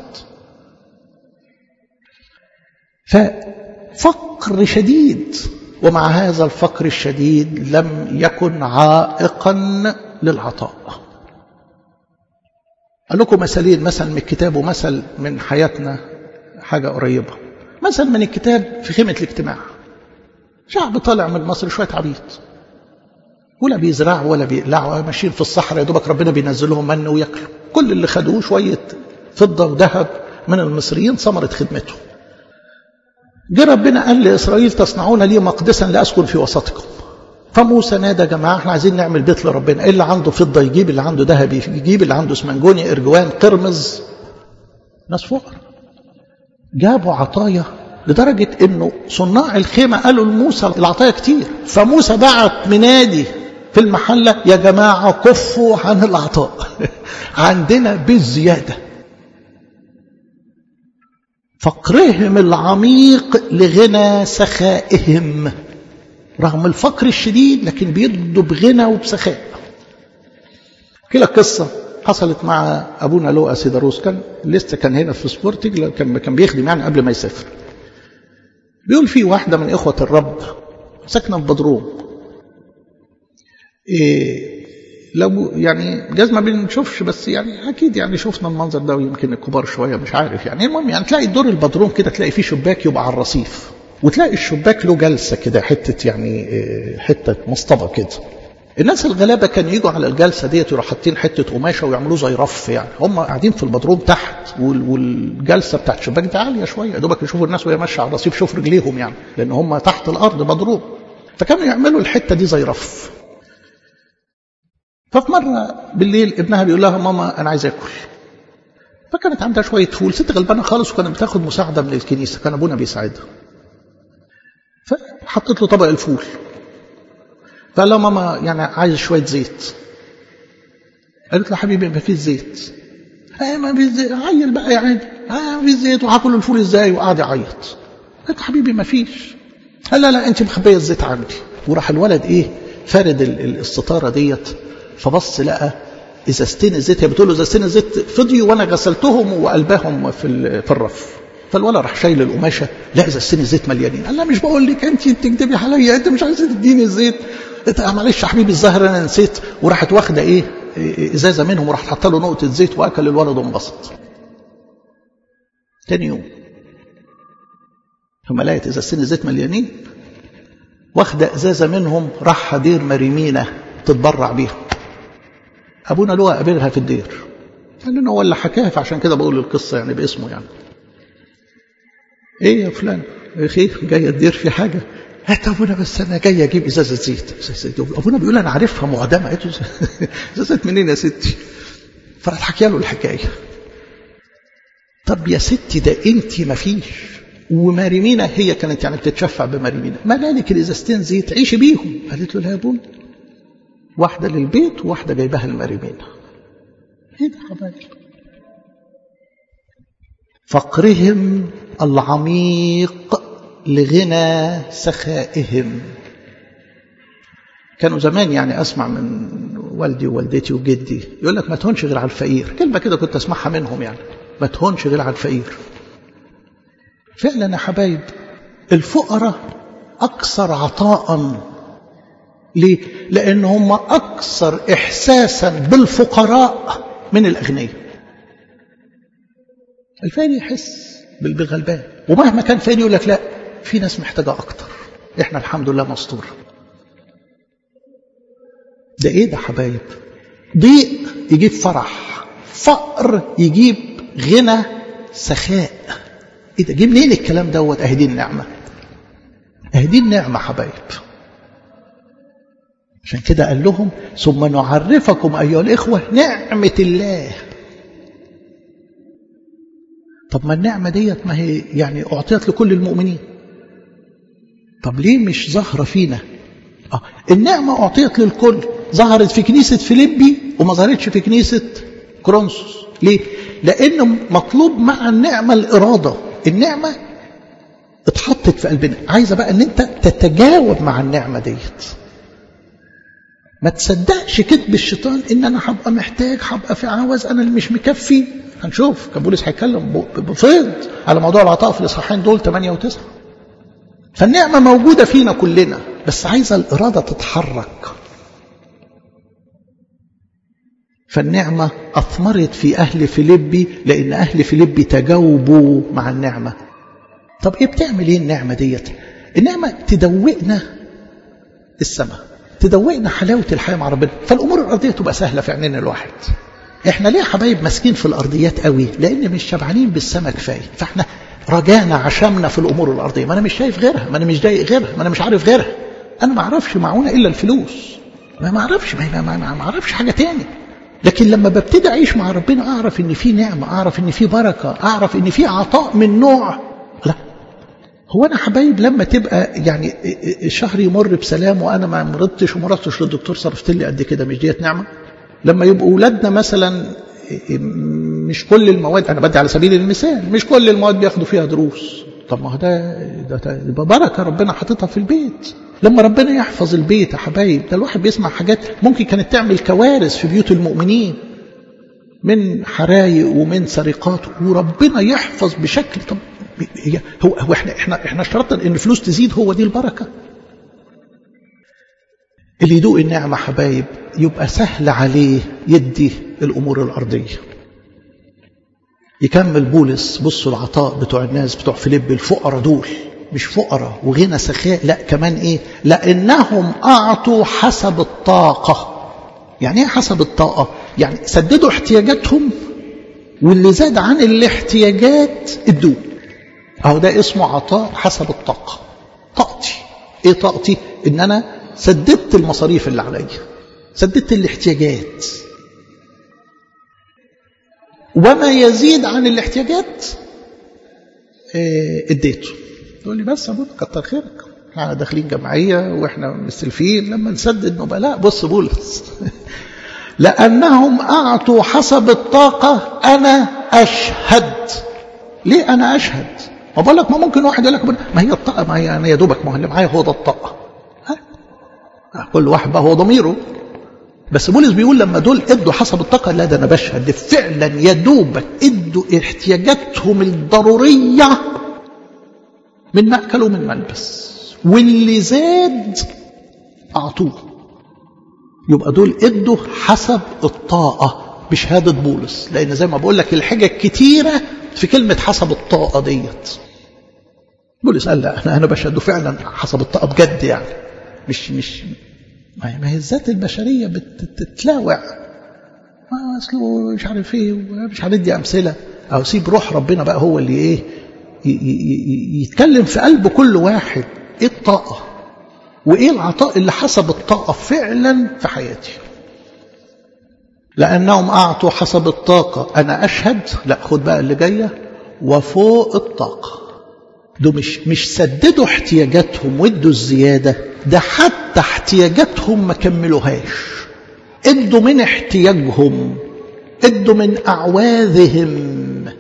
ففقر شديد ومع هذا الفقر الشديد لم يكن عائقا للعطاء قال لكم مثالين مثل من الكتاب ومثل من حياتنا حاجة قريبة مثل من الكتاب في خيمة الاجتماع شعب طالع من مصر شوية عبيط ولا بيزرعوا ولا بيقلعوا ماشيين في الصحراء يا دوبك ربنا بينزل لهم من وياكلوا كل اللي خدوه شوية فضة وذهب من المصريين ثمرة خدمته جه ربنا قال لإسرائيل تصنعون لي مقدسا لأسكن في وسطكم فموسى نادى يا جماعة احنا عايزين نعمل بيت لربنا اللي عنده فضة يجيب اللي عنده ذهب يجيب اللي عنده اسمنجوني ارجوان قرمز ناس فقر جابوا عطايا لدرجة انه صناع الخيمة قالوا لموسى العطايا كتير فموسى بعت منادي في المحلة يا جماعة كفوا عن العطاء عندنا بالزيادة فقرهم العميق لغنى سخائهم رغم الفقر الشديد لكن بيدوا بغنى وبسخاء احكي لك قصه حصلت مع ابونا لوقا سيداروس كان لسه كان هنا في سبورتنج كان كان بيخدم يعني قبل ما يسافر بيقول في واحده من اخوه الرب ساكنه في بدروم إيه لو يعني جاز ما بنشوفش بس يعني اكيد يعني شفنا المنظر ده ويمكن الكبار شويه مش عارف يعني المهم يعني تلاقي الدور البدروم كده تلاقي فيه شباك يبقى على الرصيف وتلاقي الشباك له جلسه كده حته يعني حته مصطبه كده الناس الغلابه كانوا يجوا على الجلسه ديت يروحوا حاطين حته قماشه ويعملوه زي رف يعني هم قاعدين في البدروم تحت والجلسه بتاعت الشباك دي عاليه شويه يا دوبك يشوفوا الناس وهي ماشيه على الرصيف شوف رجليهم يعني لان هم تحت الارض بدروم فكانوا يعملوا الحته دي زي رف ففي مرة بالليل ابنها بيقول لها ماما أنا عايز آكل فكانت عندها شوية فول ست غلبانة خالص وكانت بتاخد مساعدة من الكنيسة كان أبونا بيساعدها فحطت له طبق الفول فقال لها ماما يعني عايز شوية زيت قالت له حبيبي ما فيش زيت آه ما فيش زيت عيل بقى يا عادي آه ما فيش زيت وهاكل الفول ازاي وقعد يعيط قالت له حبيبي ما فيش قال لا لا انت مخبيه الزيت عندي وراح الولد ايه فارد الستاره ديت فبص لقى ازازتين الزيت هي بتقول له ازازتين الزيت فضيوا وانا غسلتهم وقلبهم في في الرف فالولا راح شايل القماشه لا اذا السن الزيت مليانين قال لا مش بقول لك انت بتكدبي عليا انت مش عايزه تديني الزيت معلش يا حبيبي الظاهر انا نسيت وراحت واخده ايه ازازه منهم وراحت حاطه له نقطه زيت واكل الولد وانبسط تاني يوم ثم لقيت اذا السن الزيت مليانين واخده ازازه منهم راح دير مريمينه تتبرع بيها ابونا له قابلها في الدير قال لنا هو اللي حكاها فعشان كده بقول القصه يعني باسمه يعني ايه يا فلان يا اخي جاي الدير في حاجه هات ابونا بس انا جاي اجيب ازازه زيت ابونا بيقول انا عارفها معدمه قلت له ازازه منين يا ستي فراح حكي له الحكايه طب يا ستي ده انت ما فيش وماريمينا هي كانت يعني بتتشفع بماريمينا ما لك الازازتين زيت عيشي بيهم قالت له لا يا ابونا واحده للبيت وواحده جايباها لماريمينا ايه ده حبايبي فقرهم العميق لغنى سخائهم كانوا زمان يعني اسمع من والدي ووالدتي وجدي يقول لك ما تهونش غير على الفقير كلمه كده كنت اسمعها منهم يعني ما تهونش غير على الفقير فعلا يا حبايب الفقراء اكثر عطاء ليه لان هم اكثر احساسا بالفقراء من الاغنياء الفاني يحس بالغلبان ومهما كان فاني يقول لك لا في ناس محتاجه اكتر احنا الحمد لله مستور ده ايه ده حبايب ضيق يجيب فرح فقر يجيب غنى سخاء ايه ده جه منين الكلام دوت اهي دي النعمه اهي دي النعمه حبايب عشان كده قال لهم ثم نعرفكم ايها الاخوه نعمه الله طب ما النعمه ديت ما هي يعني اعطيت لكل المؤمنين طب ليه مش ظاهره فينا اه النعمه اعطيت للكل ظهرت في كنيسه فيليبي وما ظهرتش في كنيسه كرونسوس ليه لان مطلوب مع النعمه الاراده النعمه اتحطت في قلبنا عايزه بقى ان انت تتجاوب مع النعمه ديت ما تصدقش كذب الشيطان ان انا هبقى محتاج هبقى في عوز انا اللي مش مكفي هنشوف كان بولس هيتكلم بفيض على موضوع العطاء في الاصحاحين دول 8 و9 فالنعمه موجوده فينا كلنا بس عايزه الاراده تتحرك فالنعمه اثمرت في اهل فيليبي لان اهل فيليبي تجاوبوا مع النعمه طب ايه بتعمل ايه النعمه ديت النعمه تدوقنا السماء تدوقنا حلاوه الحياه مع ربنا فالامور الارضيه تبقى سهله في عينين الواحد احنا ليه يا حبايب ماسكين في الارضيات قوي لان مش شبعانين بالسماء كفايه فاحنا رجعنا عشمنا في الامور الارضيه ما انا مش شايف غيرها ما انا مش ضايق غيرها ما انا مش عارف غيرها انا ما اعرفش معونه الا الفلوس ما ما اعرفش ما, ما, ما, ما اعرفش حاجه تاني لكن لما ببتدي اعيش مع ربنا اعرف ان في نعمه اعرف ان في بركه اعرف ان في عطاء من نوع لا هو انا حبايب لما تبقى يعني الشهر يمر بسلام وانا ما مرضتش وما رحتش للدكتور صرفت لي قد كده مش ديت نعمه لما يبقوا اولادنا مثلا مش كل المواد انا بدي على سبيل المثال مش كل المواد بياخدوا فيها دروس طب ما هو ده ده يبقى بركه ربنا حاططها في البيت لما ربنا يحفظ البيت يا حبايب ده الواحد بيسمع حاجات ممكن كانت تعمل كوارث في بيوت المؤمنين من حرايق ومن سرقات وربنا يحفظ بشكل طب هي هو, هو احنا احنا احنا اشترطنا ان الفلوس تزيد هو دي البركه اللي يدوق النعمه حبايب يبقى سهل عليه يدي الامور الارضيه يكمل بولس بصوا العطاء بتوع الناس بتوع فيليب الفقراء دول مش فقراء وغنى سخاء لا كمان ايه لانهم اعطوا حسب الطاقه يعني ايه حسب الطاقه يعني سددوا احتياجاتهم واللي زاد عن الاحتياجات ادوه اهو ده اسمه عطاء حسب الطاقه طاقتي ايه طاقتي ان انا سددت المصاريف اللي عليا سددت الاحتياجات وما يزيد عن الاحتياجات اديته يقول لي بس ابونا كتر خيرك احنا داخلين جمعيه واحنا مستلفين لما نسدد نبقى لا بص بولس لانهم اعطوا حسب الطاقه انا اشهد ليه انا اشهد ما بقول لك ما ممكن واحد يقول لك ما هي الطاقه ما هي انا يا دوبك ما هو اللي معايا هو ده الطاقه ها كل واحد بقى هو ضميره بس بولس بيقول لما دول ادوا حسب الطاقة لا ده أنا بشهد فعلا يا دوبك ادوا احتياجاتهم الضرورية من مأكل ومن ملبس واللي زاد أعطوه يبقى دول ادوا حسب الطاقة بشهادة بولس لأن زي ما بقول لك الحاجة كتيرة في كلمة حسب الطاقة ديت بولس قال لا انا انا بشهد فعلا حسب الطاقة بجد يعني مش مش ما هي الذات البشرية بتتلاوع ما اصله مش عارف ايه مش هندي امثله او سيب روح ربنا بقى هو اللي ايه يتكلم في قلب كل واحد ايه الطاقه وايه العطاء اللي حسب الطاقه فعلا في حياتي لانهم اعطوا حسب الطاقه انا اشهد لا خد بقى اللي جايه وفوق الطاقه دول مش مش سددوا احتياجاتهم وادوا الزياده ده حتى احتياجاتهم ما كملوهاش ادوا من احتياجهم ادوا من اعواذهم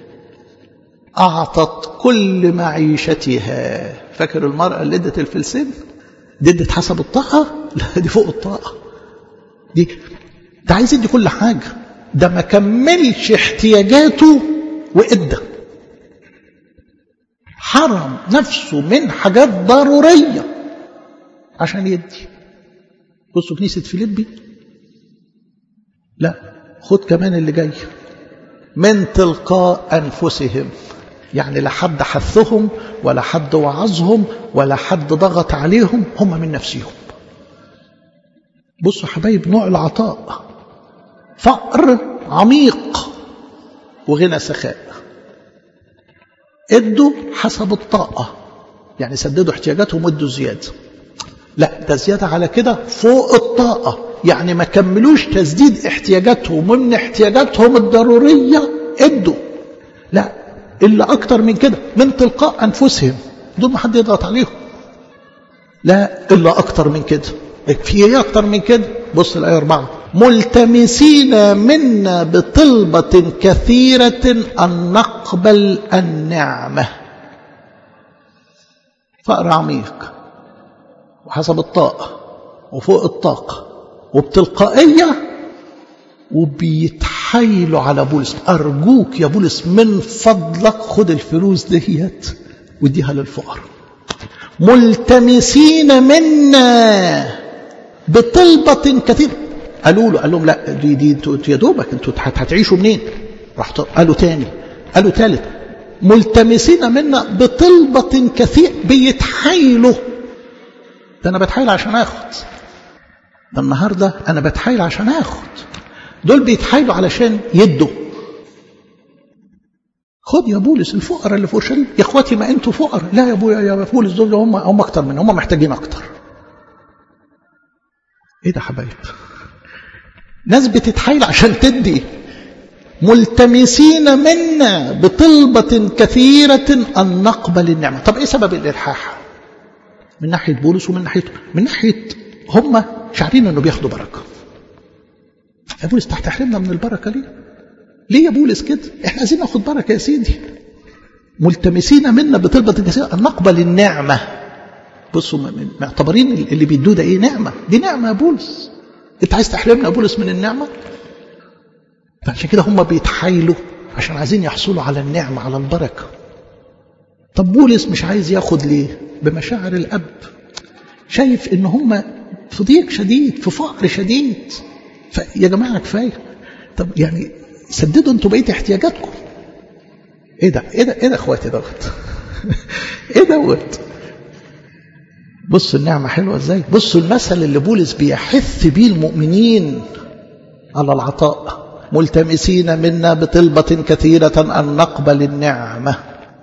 اعطت كل معيشتها فاكر المراه اللي ادت الفلسين دي ادت حسب الطاقه لا دي فوق الطاقه دي ده عايز يدي كل حاجه ده ما كملش احتياجاته وادى حرم نفسه من حاجات ضروريه عشان يدي بصوا كنيسه فيليبي لا خد كمان اللي جاي من تلقاء أنفسهم يعني لا حد حثهم ولا حد وعظهم ولا حد ضغط عليهم هم من نفسهم بصوا حبايب نوع العطاء فقر عميق وغنى سخاء ادوا حسب الطاقة يعني سددوا احتياجاتهم وادوا زيادة لا ده زيادة على كده فوق الطاقة يعني ما كملوش تسديد احتياجاتهم ومن احتياجاتهم الضرورية ادوا لا إلا أكتر من كده من تلقاء أنفسهم دول ما حد يضغط عليهم لا إلا أكتر من كده في ايه أكتر من كده بص الآية أربعة ملتمسين منا بطلبة كثيرة أن نقبل النعمة فقر عميق وحسب الطاقة وفوق الطاقة وبتلقائية وبيتحايلوا على بولس أرجوك يا بولس من فضلك خد الفلوس ديت واديها للفقراء ملتمسين منا بطلبة كثيرة قالوا له قال لهم لا دي دي انتوا يا دوبك انتوا هتعيشوا منين؟ راح قالوا تاني قالوا تالت ملتمسين منا بطلبة كثير بيتحايلوا ده انا بتحايل عشان اخد ده النهارده انا بتحايل عشان اخد دول بيتحايلوا علشان يدوا خد يا بولس الفقراء اللي في اورشليم يا اخواتي ما انتوا فقراء لا يا ابويا يا بولس دول هم هم اكتر من هم محتاجين اكتر ايه ده حبايب ناس بتتحايل عشان تدي ملتمسين منا بطلبة كثيرة أن نقبل النعمة طب إيه سبب الإلحاح من ناحية بولس ومن ناحيته من ناحية هم شعرين أنه بياخدوا بركة يا بولس تحت تحرمنا من البركة ليه ليه يا بولس كده احنا عايزين ناخد بركة يا سيدي ملتمسين منا بطلبة كثيرة أن نقبل النعمة بصوا معتبرين اللي بيدوه ده ايه نعمة دي نعمة يا بولس انت عايز تحرمنا يا بولس من النعمة فعشان كده هم بيتحايلوا عشان عايزين يحصلوا على النعمة على البركة طب بولس مش عايز ياخد ليه بمشاعر الأب شايف ان هم في ضيق شديد في فقر شديد فيا جماعة كفاية طب يعني سددوا انتوا بقية احتياجاتكم ايه ده ايه ده ايه ده اخواتي دوت ايه دوت بصوا النعمة حلوة ازاي بصوا المثل اللي بولس بيحث بيه المؤمنين على العطاء ملتمسين منا بطلبة كثيرة أن نقبل النعمة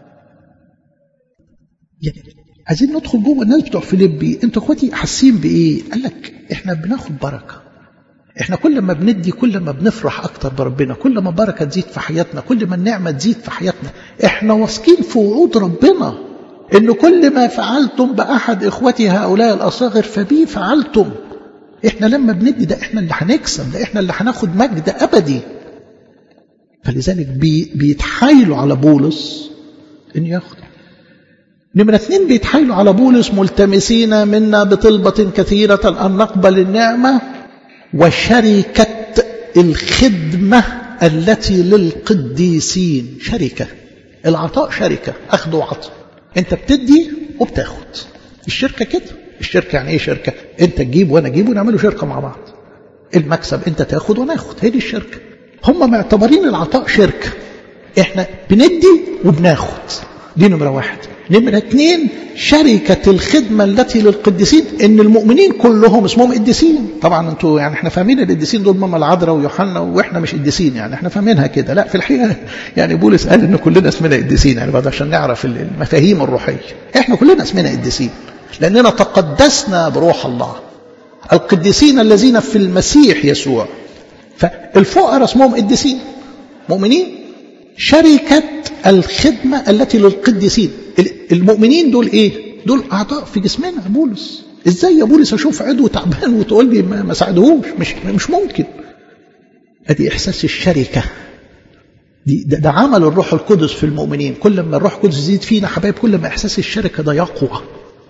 يعني عايزين ندخل جوه الناس بتوع فيليبي انتوا اخواتي حاسين بايه قال لك احنا بناخد بركه احنا كل ما بندي كل ما بنفرح اكتر بربنا كل ما بركه تزيد في حياتنا كل ما النعمه تزيد في حياتنا احنا واثقين في وعود ربنا ان كل ما فعلتم باحد اخوتي هؤلاء الاصاغر فبي فعلتم احنا لما بندي ده احنا اللي هنكسب ده احنا اللي هناخد مجد ابدي فلذلك بي بيتحايلوا على بولس ان ياخد نمرة اثنين بيتحايلوا على بولس ملتمسين منا بطلبة كثيرة أن نقبل النعمة وشركة الخدمة التي للقديسين شركة العطاء شركة أخذ وعطاء أنت بتدي وبتاخد الشركة كده الشركة يعني إيه شركة أنت تجيب وأنا أجيب ونعملوا شركة مع بعض المكسب أنت تاخد وأنا أخد هي دي الشركة هم معتبرين العطاء شركة إحنا بندي وبناخد دي نمرة واحد نمرة اتنين شركة الخدمة التي للقديسين ان المؤمنين كلهم اسمهم قديسين طبعا انتوا يعني احنا فاهمين القديسين دول ماما العذراء ويوحنا واحنا مش قديسين يعني احنا فاهمينها كده لا في الحقيقة يعني بولس قال ان كلنا اسمنا قديسين يعني بعد عشان نعرف المفاهيم الروحية احنا كلنا اسمنا قديسين لاننا تقدسنا بروح الله القديسين الذين في المسيح يسوع فالفقراء اسمهم قديسين مؤمنين شركة الخدمة التي للقديسين المؤمنين دول ايه دول اعضاء في جسمنا بولس ازاي يا بولس اشوف عضو تعبان وتقول لي ما, ما ساعدهوش مش مش ممكن ادي احساس الشركه دي ده, ده عمل الروح القدس في المؤمنين كل ما الروح القدس يزيد فينا حبايب كل ما احساس الشركه ده يقوى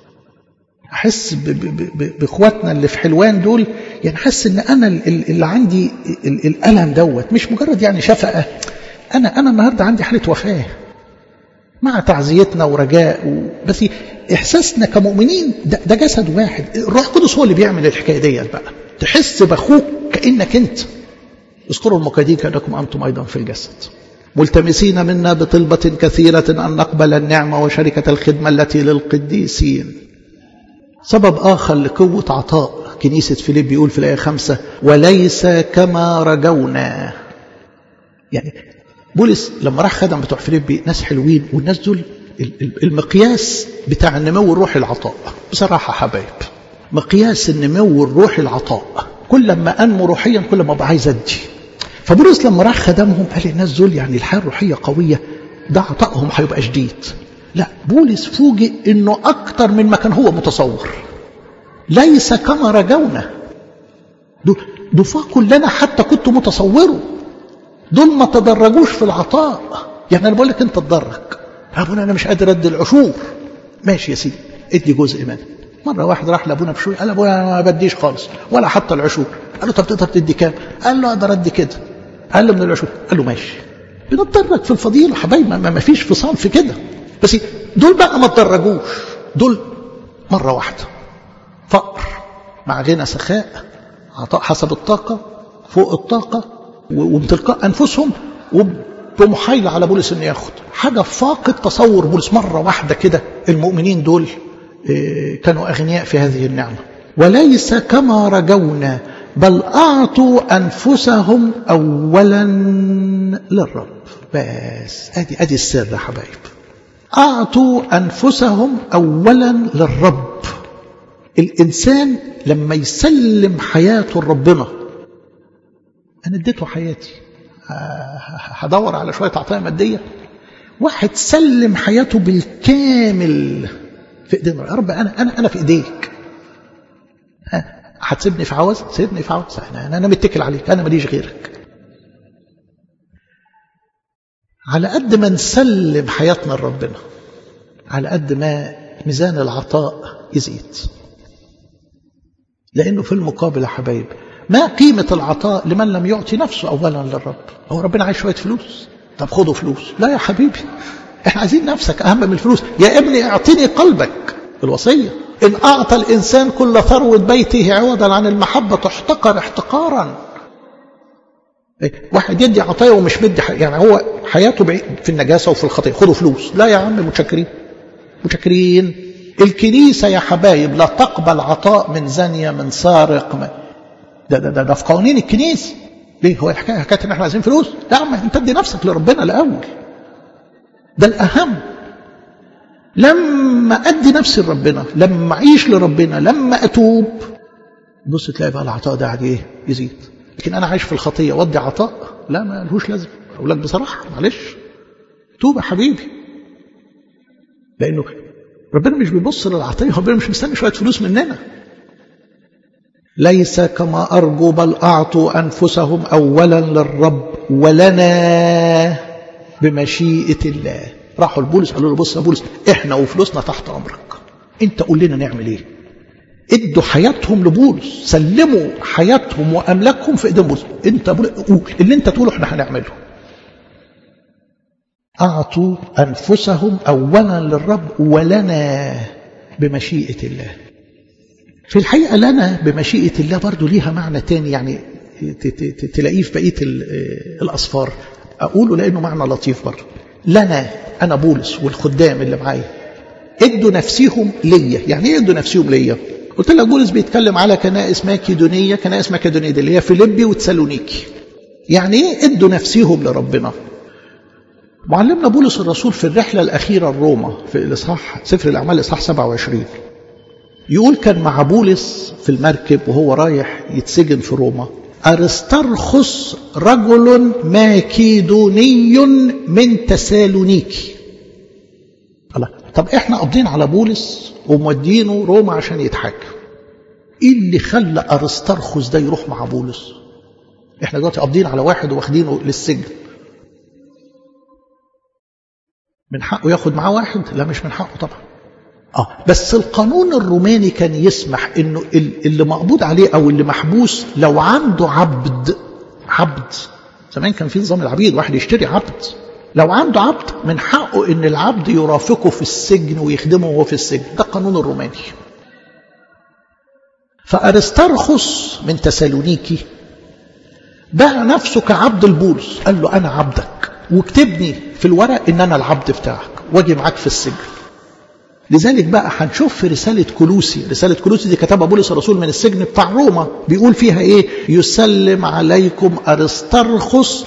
احس باخواتنا اللي في حلوان دول يعني احس ان انا اللي عندي الالم دوت مش مجرد يعني شفقه انا انا النهارده عندي حاله وفاه مع تعزيتنا ورجاء و... بس احساسنا كمؤمنين ده, ده جسد واحد الروح القدس هو اللي بيعمل الحكايه ديت بقى تحس باخوك كانك انت اذكروا المقادين كانكم انتم ايضا في الجسد ملتمسين منا بطلبة كثيرة أن نقبل النعمة وشركة الخدمة التي للقديسين سبب آخر لقوة عطاء كنيسة فيليب بيقول في الآية خمسة وليس كما رجونا يعني بولس لما راح خدم بتوع فيليبي ناس حلوين والناس دول المقياس بتاع النمو الروحي العطاء بصراحة حبايب مقياس النمو الروحي العطاء كل ما أنمو روحيا كل ما أبقى عايز أدي فبولس لما راح خدمهم قال الناس دول يعني الحياة الروحية قوية ده عطائهم هيبقى شديد لا بولس فوجئ انه اكتر من ما كان هو متصور ليس كما رجونا دول فاقوا اللي انا حتى كنت متصوره دول ما تدرجوش في العطاء يعني انا بقول لك انت تدرج ابونا انا مش قادر ادي العشور ماشي يا سيدي ادي جزء منها مره واحد راح لابونا بشوي قال ابونا انا ما بديش خالص ولا حتى العشور قال له طب تقدر تدي كام قال له اقدر ادي كده قال له من العشور قال له ماشي بنتدرج في الفضيله حبايبي ما, ما فيش فصال في كده بس دول بقى ما تدرجوش دول مره واحده فقر مع غنى سخاء عطاء حسب الطاقه فوق الطاقه ومن تلقاء انفسهم وبمحايله على بولس انه ياخد حاجه فاقد تصور بولس مره واحده كده المؤمنين دول كانوا اغنياء في هذه النعمه وليس كما رجونا بل اعطوا انفسهم اولا للرب بس ادي ادي السر يا حبايب اعطوا انفسهم اولا للرب الانسان لما يسلم حياته لربنا انا اديته حياتي هدور على شويه عطايا ماديه واحد سلم حياته بالكامل في ايدينا يا رب انا انا انا في ايديك هتسيبني في عوز سيبني في عوز انا انا متكل عليك انا ماليش غيرك على قد ما نسلم حياتنا لربنا على قد ما ميزان العطاء يزيد لانه في المقابل يا حبايب ما قيمة العطاء لمن لم يعطي نفسه أولا للرب هو ربنا عايز شوية فلوس طب خدوا فلوس لا يا حبيبي احنا عايزين نفسك أهم من الفلوس يا ابني اعطني قلبك الوصية إن أعطى الإنسان كل ثروة بيته عوضا عن المحبة تحتقر احتقارا واحد يدي عطايا ومش مدي يعني هو حياته بعيد في النجاسة وفي الخطيئة خدوا فلوس لا يا عم متشكرين متشكرين الكنيسة يا حبايب لا تقبل عطاء من زانية من سارق من ده ده ده, ده في قوانين الكنيسه ليه هو الحكايه حكايه ان احنا عايزين فلوس لا عم انت ادي نفسك لربنا الاول ده الاهم لما ادي نفسي لربنا لما اعيش لربنا لما اتوب بص تلاقي بقى العطاء ده قاعد ايه يزيد لكن انا عايش في الخطيه وادي عطاء لا ما لهوش لازمه اقول لك بصراحه معلش توب يا حبيبي لانه ربنا مش بيبص للعطيه ربنا مش مستني شويه فلوس مننا ليس كما أرجو بل أعطوا أنفسهم أولا للرب ولنا بمشيئة الله راحوا لبولس قالوا له بص يا بولس احنا وفلوسنا تحت أمرك انت قول لنا نعمل ايه ادوا حياتهم لبولس سلموا حياتهم واملاكهم في ايدين بولس انت بولس قول اللي انت تقوله احنا هنعمله اعطوا انفسهم اولا للرب ولنا بمشيئه الله في الحقيقه لنا بمشيئه الله برضو ليها معنى تاني يعني تلاقيه في بقيه الاصفار اقوله لانه معنى لطيف برضو لنا انا بولس والخدام اللي معايا ادوا نفسيهم ليا يعني ايه ادوا نفسيهم ليا قلت لك بولس بيتكلم على كنائس ماكيدونيه كنائس ماكيدونيه دي اللي هي فيليبي وتسالونيكي يعني ايه ادوا نفسيهم لربنا معلمنا بولس الرسول في الرحله الاخيره لروما في الاصحاح سفر الاعمال الاصحاح 27 يقول كان مع بولس في المركب وهو رايح يتسجن في روما أرسترخس رجل ماكيدوني من تسالونيكي الله طب احنا قابضين على بولس ومودينه روما عشان يتحاكم ايه اللي خلى ارسترخس ده يروح مع بولس احنا دلوقتي قابضين على واحد واخدينه للسجن من حقه ياخد معاه واحد لا مش من حقه طبعا اه بس القانون الروماني كان يسمح انه اللي مقبوض عليه او اللي محبوس لو عنده عبد عبد زمان كان في نظام العبيد واحد يشتري عبد لو عنده عبد من حقه ان العبد يرافقه في السجن ويخدمه وهو في السجن ده القانون الروماني فارسترخس من تسالونيكي باع نفسه كعبد البولس قال له انا عبدك واكتبني في الورق ان انا العبد بتاعك واجي معاك في السجن لذلك بقى هنشوف في رسالة كلوسي رسالة كلوسي دي كتبها بولس الرسول من السجن بتاع روما بيقول فيها ايه يسلم عليكم أرسترخس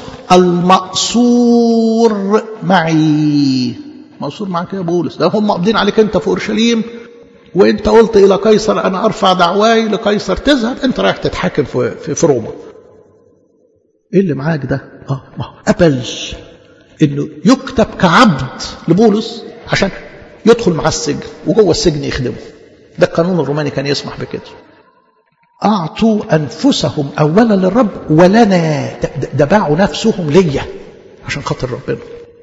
المقصور معي مقصور معاك يا بولس ده هم قابضين عليك انت في اورشليم وانت قلت الى قيصر انا ارفع دعواي لقيصر تذهب انت رايح تتحاكم في, في, في روما ايه اللي معاك ده اه ما هو قبل انه يكتب كعبد لبولس عشان يدخل مع السجن وجوه السجن يخدمه ده القانون الروماني كان يسمح بكده أعطوا أنفسهم أولا للرب ولنا ده باعوا نفسهم ليا عشان خاطر ربنا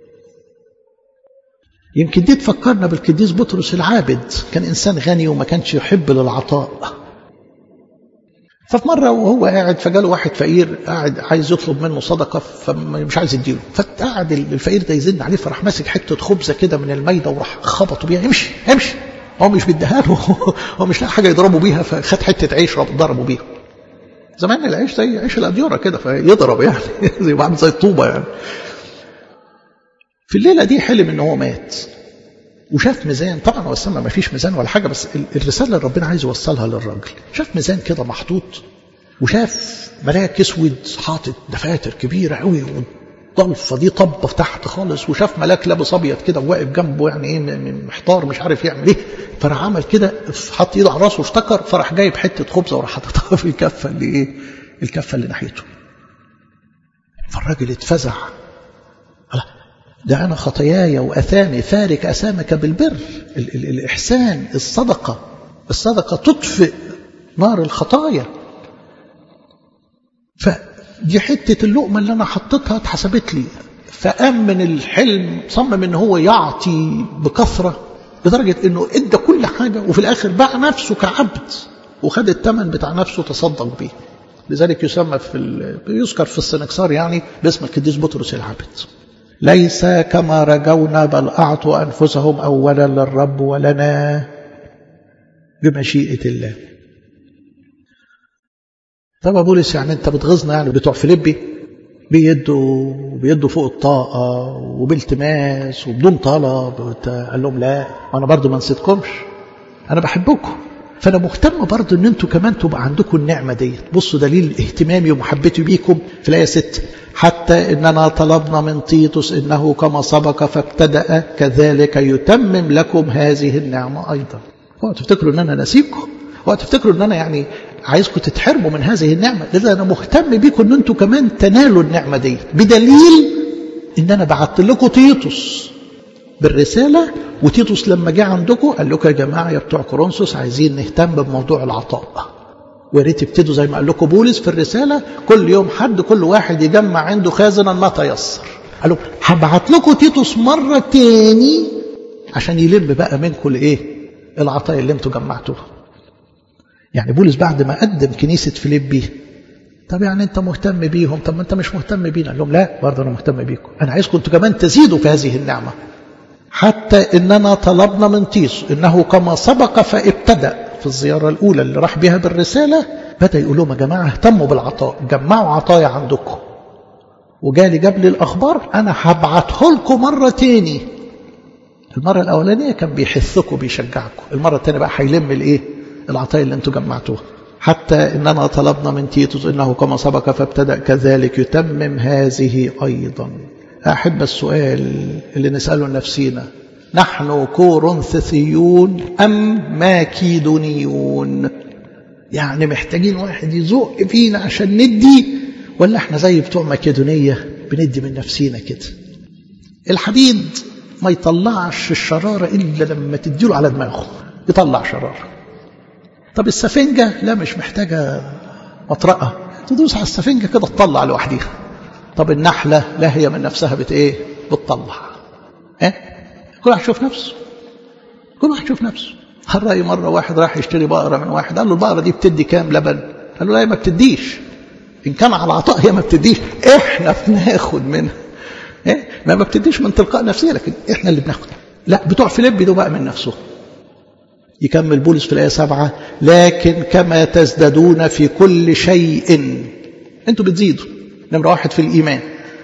يمكن دي تفكرنا بالقديس بطرس العابد كان إنسان غني وما كانش يحب للعطاء ففي مرة وهو قاعد فجاله واحد فقير قاعد عايز يطلب منه صدقة فمش عايز يديله فقعد الفقير ده يزن عليه فراح ماسك حتة خبزة كده من الميدة وراح خبطه بيها امشي امشي هو مش بيديها له هو مش لاقي حاجة يضربه بيها فخد حتة عيش ضربه بيها زمان العيش زي عيش الأديرة كده فيضرب يعني زي بعمل زي الطوبة يعني في الليلة دي حلم ان هو مات وشاف ميزان طبعا هو السما ما فيش ميزان ولا حاجه بس الرساله اللي ربنا عايز يوصلها للراجل شاف ميزان كده محطوط وشاف ملاك اسود حاطط دفاتر كبيره قوي والضلفه دي طبه تحت خالص وشاف ملاك لابس ابيض كده وواقف جنبه يعني ايه محتار مش عارف يعمل ايه فراح عمل كده حط ايده على راسه وافتكر فراح جايب حته خبزه وراح حاططها في الكفه اللي ايه الكفه اللي ناحيته فالراجل اتفزع ده أنا خطاياي وأثامي فارك أسامك بالبر ال ال الإحسان الصدقة الصدقة تطفئ نار الخطايا فدي حتة اللقمة اللي أنا حطيتها اتحسبت لي فقام من الحلم صمم ان هو يعطي بكثرة لدرجة انه ادى كل حاجة وفي الاخر باع نفسه كعبد وخد الثمن بتاع نفسه تصدق بيه لذلك يسمى في يذكر في السنكسار يعني باسم القديس بطرس العبد ليس كما رجونا بل أعطوا أنفسهم أولا للرب ولنا بمشيئة الله طب بولس يعني انت بتغيظنا يعني بتوع فيليبي بيدوا بيدوا فوق الطاقة وبالتماس وبدون طلب قال لهم لا وانا برضو ما نسيتكمش انا بحبكم فانا مهتم برضو ان انتوا كمان تبقى عندكم النعمة ديت بصوا دليل اهتمامي ومحبتي بيكم في الآية 6 حتى إننا طلبنا من تيتوس إنه كما سبق فابتدأ كذلك يتمم لكم هذه النعمة أيضا هو تفتكروا إن أنا نسيبكم هو تفتكروا إن أنا يعني عايزكم تتحرموا من هذه النعمة لذا أنا مهتم بيكم إن أنتوا كمان تنالوا النعمة دي بدليل إن أنا بعت لكم تيتوس بالرسالة وتيتوس لما جه عندكم قال لكم يا جماعة يا بتوع كورنثوس عايزين نهتم بموضوع العطاء ويا ريت تبتدوا زي ما قال لكم بولس في الرسالة كل يوم حد كل واحد يجمع عنده خازنا ما تيسر قالوا هبعت لكم تيتوس مرة تاني عشان يلم بقى منكم الايه العطايا اللي انتوا جمعتوها يعني بولس بعد ما قدم كنيسة فيليبي طب يعني انت مهتم بيهم طب ما انت مش مهتم بينا قال لهم لا برضه انا مهتم بيكم انا عايزكم انتوا كمان تزيدوا في هذه النعمة حتى اننا طلبنا من تيس انه كما سبق فابتدأ في الزيارة الاولى اللي راح بها بالرسالة بدأ يقول لهم يا جماعة اهتموا بالعطاء جمعوا عطايا عندكم وجالي جاب لي الاخبار انا هبعته لكم مرة تاني المرة الأولانية كان بيحثكم بيشجعكم المرة الثانية بقى هيلم الإيه العطايا اللي انتوا جمعتوها حتى إننا طلبنا من تيتوس إنه كما سبق فابتدأ كذلك يتمم هذه أيضا أحب السؤال اللي نسأله لنفسينا نحن كورنثيون أم ماكيدونيون يعني محتاجين واحد يزق فينا عشان ندي ولا احنا زي بتوع ماكيدونية بندي من نفسينا كده الحديد ما يطلعش الشرارة إلا لما تديله على دماغه يطلع شرارة طب السفنجة لا مش محتاجة مطرقة تدوس على السفنجة كده تطلع لوحديها طب النحلة لا هي من نفسها بت ايه بتطلع اه؟ كل واحد يشوف نفسه كل واحد يشوف نفسه هل رأي مرة واحد راح يشتري بقرة من واحد قال له البقرة دي بتدي كام لبن قال له لا ما بتديش إن كان على العطاء هي ما بتديش إحنا بناخد منها إيه؟ ما ما بتديش من تلقاء نفسية لكن إحنا اللي بناخد لا بتوع فيليب دول بقى من نفسه يكمل بولس في الآية سبعة لكن كما تزدادون في كل شيء أنتوا بتزيدوا نمرة واحد في الإيمان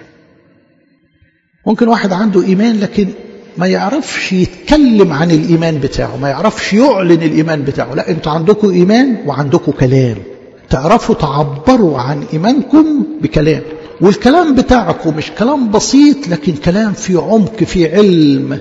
ممكن واحد عنده إيمان لكن ما يعرفش يتكلم عن الإيمان بتاعه ما يعرفش يعلن الإيمان بتاعه لا أنتوا عندكم إيمان وعندكم كلام تعرفوا تعبروا عن إيمانكم بكلام والكلام بتاعكم مش كلام بسيط لكن كلام في عمق في علم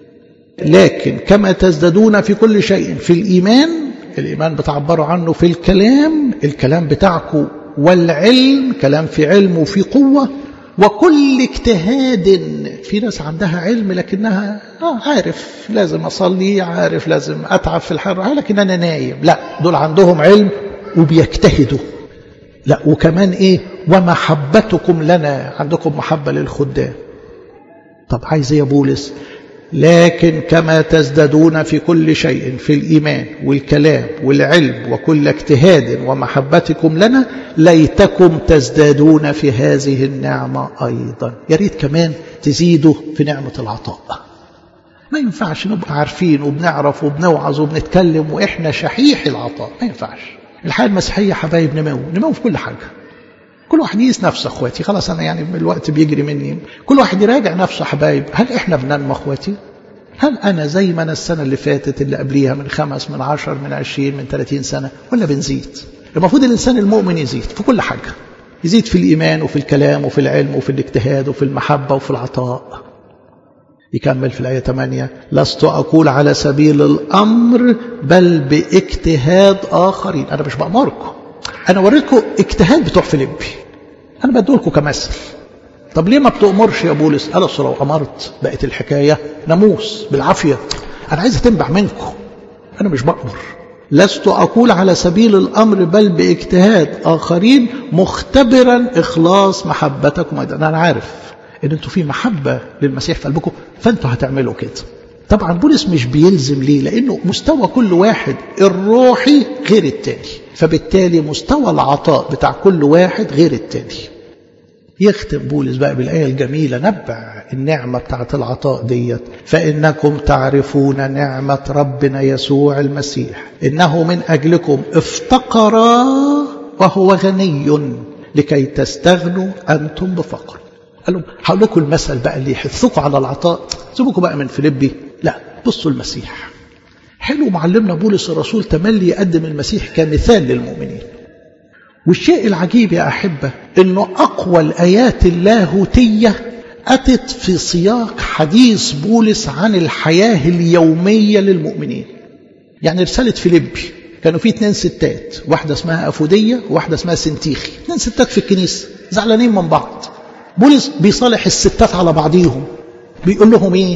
لكن كما تزدادون في كل شيء في الإيمان الإيمان بتعبروا عنه في الكلام الكلام بتاعكم والعلم كلام في علم وفي قوة وكل اجتهاد في ناس عندها علم لكنها آه عارف لازم أصلي عارف لازم أتعب في الحر لكن أنا نايم لا دول عندهم علم وبيجتهدوا لا وكمان إيه ومحبتكم لنا عندكم محبة للخدام طب عايز ايه يا بولس لكن كما تزدادون في كل شيء في الإيمان والكلام والعلم وكل اجتهاد ومحبتكم لنا ليتكم تزدادون في هذه النعمة أيضا يا ريت كمان تزيدوا في نعمة العطاء ما ينفعش نبقى عارفين وبنعرف وبنوعظ وبنتكلم وإحنا شحيح العطاء ما ينفعش الحياة المسيحية حبايب نمو نمو في كل حاجة كل واحد يقيس نفسه اخواتي خلاص انا يعني الوقت بيجري مني كل واحد يراجع نفسه حبايب هل احنا بننمو اخواتي هل انا زي ما انا السنه اللي فاتت اللي قبليها من خمس من عشر من عشرين من ثلاثين سنه ولا بنزيد المفروض الانسان المؤمن يزيد في كل حاجه يزيد في الايمان وفي الكلام وفي العلم وفي الاجتهاد وفي المحبه وفي العطاء يكمل في الآية 8 لست أقول على سبيل الأمر بل باجتهاد آخرين أنا مش بأمركم أنا وريكم اجتهاد بتوع فيليبي أنا بدولكم كمثل طب ليه ما بتأمرش يا بولس قال أصل لو أمرت بقت الحكاية ناموس بالعافية أنا عايز تنبع منكم أنا مش بأمر لست أقول على سبيل الأمر بل باجتهاد آخرين مختبرا إخلاص محبتكم أيضا أنا عارف إن أنتوا في محبة للمسيح في قلبكم فأنتوا هتعملوا كده طبعا بولس مش بيلزم ليه لأنه مستوى كل واحد الروحي غير التاني فبالتالي مستوى العطاء بتاع كل واحد غير التاني يختم بولس بقى بالآية الجميلة نبع النعمة بتاعت العطاء ديت فإنكم تعرفون نعمة ربنا يسوع المسيح إنه من أجلكم افتقر وهو غني لكي تستغنوا أنتم بفقر قال لهم هقول لكم المثل بقى اللي يحثكم على العطاء سيبكم بقى من فيليبي لا بصوا المسيح حلو معلمنا بولس الرسول تملي يقدم المسيح كمثال للمؤمنين والشيء العجيب يا أحبة أنه أقوى الآيات اللاهوتية أتت في سياق حديث بولس عن الحياة اليومية للمؤمنين يعني رسالة فيليبي كانوا في اتنين ستات واحدة اسمها أفودية وواحدة اسمها سنتيخي اتنين ستات في الكنيسة زعلانين من بعض بولس بيصالح الستات على بعضيهم بيقول لهم ايه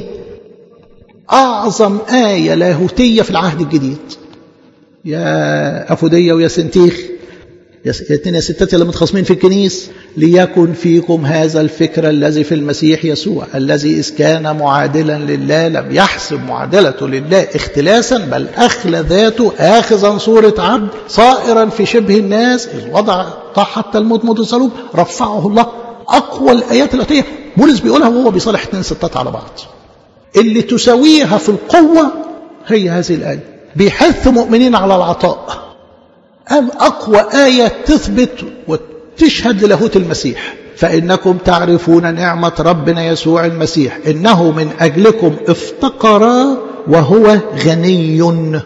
أعظم آية لاهوتية في العهد الجديد يا أفودية ويا سنتيخ يا اتنين يا ستات اللي متخاصمين في الكنيس ليكن فيكم هذا الفكر الذي في المسيح يسوع الذي إذ كان معادلا لله لم يحسب معادلته لله اختلاسا بل أخلى ذاته آخذا صورة عبد صائرا في شبه الناس إذ وضع حتى الموت موت الصلوب رفعه الله أقوى الآيات التي بولس بيقولها وهو بيصالح اتنين ستات على بعض اللي تساويها في القوة هي هذه الآية بيحث مؤمنين على العطاء قال أقوى آية تثبت وتشهد للاهوت المسيح فإنكم تعرفون نعمة ربنا يسوع المسيح إنه من أجلكم افتقر وهو غني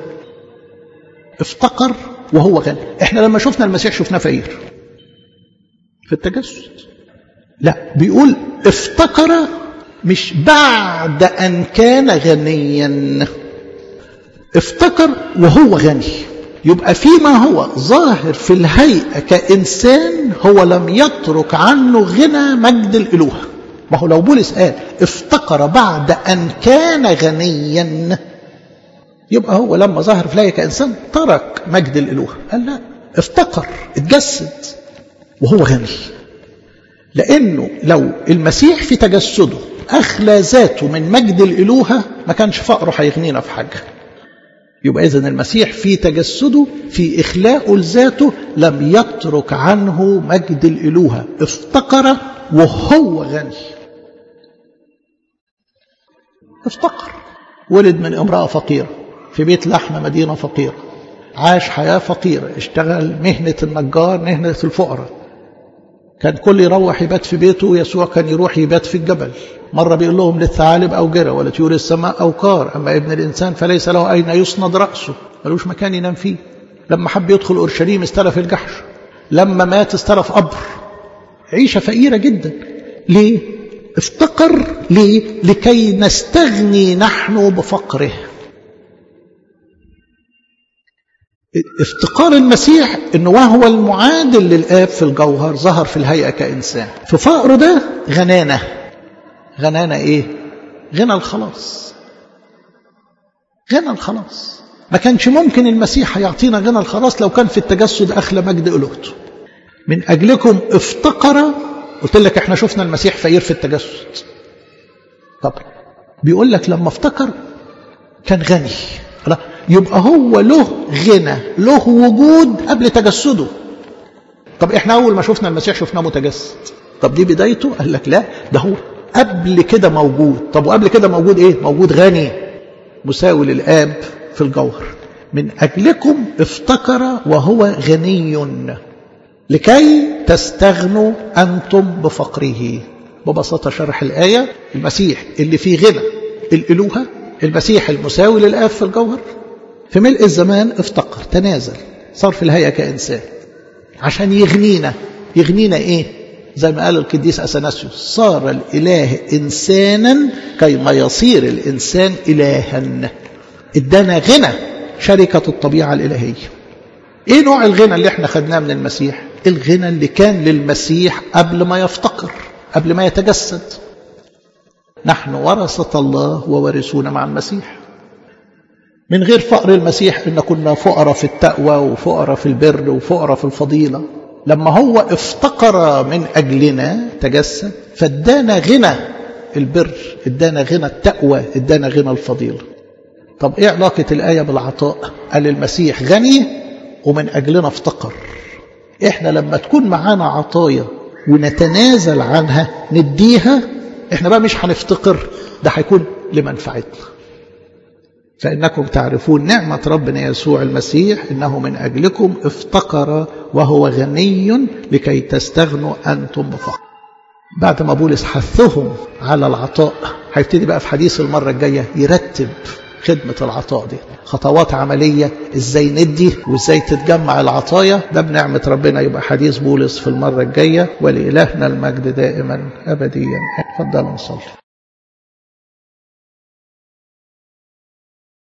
افتقر وهو غني احنا لما شفنا المسيح شفناه فقير في التجسد لا بيقول افتقر مش بعد أن كان غنيا افتقر وهو غني يبقى فيما هو ظاهر في الهيئة كإنسان هو لم يترك عنه غنى مجد الإلوهة ما هو لو بولس قال افتقر بعد أن كان غنيا يبقى هو لما ظهر في الهيئة كإنسان ترك مجد الإلوهة قال لا افتقر اتجسد وهو غني لأنه لو المسيح في تجسده أخلى ذاته من مجد الإلوهة ما كانش فقره هيغنينا في حاجة يبقى إذن المسيح في تجسده في إخلاء لذاته لم يترك عنه مجد الإلوهة افتقر وهو غني افتقر ولد من امرأة فقيرة في بيت لحم مدينة فقيرة عاش حياة فقيرة اشتغل مهنة النجار مهنة الفقراء كان كل يروح يبات في بيته يسوع كان يروح يبات في الجبل مرة بيقول لهم للثعالب أو جرى ولا طيور السماء أو كار أما ابن الإنسان فليس له أين يسند رأسه ملوش مكان ينام فيه لما حب يدخل أورشليم استلف الجحش لما مات استلف قبر عيشة فقيرة جدا ليه؟ افتقر ليه؟ لكي نستغني نحن بفقره افتقار المسيح انه وهو المعادل للاب في الجوهر ظهر في الهيئه كانسان في فقره ده غنانه غنانه ايه غنى الخلاص غنى الخلاص ما كانش ممكن المسيح يعطينا غنى الخلاص لو كان في التجسد اخلى مجد الوهته من اجلكم افتقر قلت لك احنا شفنا المسيح فقير في التجسد طب بيقول لك لما افتكر كان غني لا يبقى هو له غنى له وجود قبل تجسده طب احنا اول ما شفنا المسيح شفناه متجسد طب دي بدايته قال لك لا ده هو قبل كده موجود طب وقبل كده موجود ايه موجود غني مساوي للاب في الجوهر من اجلكم افتكر وهو غني لكي تستغنوا انتم بفقره ببساطه شرح الايه المسيح اللي فيه غنى الالوهه المسيح المساوي للآب في الجوهر في ملء الزمان افتقر تنازل صار في الهيئة كإنسان عشان يغنينا يغنينا إيه زي ما قال القديس أثناسيوس صار الإله إنسانا كيما يصير الإنسان إلها ادانا غنى شركة الطبيعة الإلهية إيه نوع الغنى اللي احنا خدناه من المسيح الغنى اللي كان للمسيح قبل ما يفتقر قبل ما يتجسد نحن ورثة الله وورثون مع المسيح من غير فقر المسيح إن كنا فقراء في التقوى وفقراء في البر وفقراء في الفضيلة لما هو افتقر من أجلنا تجسد فادانا غنى البر ادانا غنى التقوى ادانا غنى الفضيلة طب ايه علاقة الآية بالعطاء قال المسيح غني ومن أجلنا افتقر احنا لما تكون معانا عطايا ونتنازل عنها نديها احنا بقى مش هنفتقر ده هيكون لمنفعتنا فإنكم تعرفون نعمة ربنا يسوع المسيح إنه من أجلكم افتقر وهو غني لكي تستغنوا أنتم بفقر بعد ما بولس حثهم على العطاء هيبتدي بقى في حديث المرة الجاية يرتب خدمة العطاء دي خطوات عملية ازاي ندي وازاي تتجمع العطايا ده بنعمة ربنا يبقى حديث بولس في المرة الجاية ولإلهنا المجد دائما أبديا اتفضلوا نصلي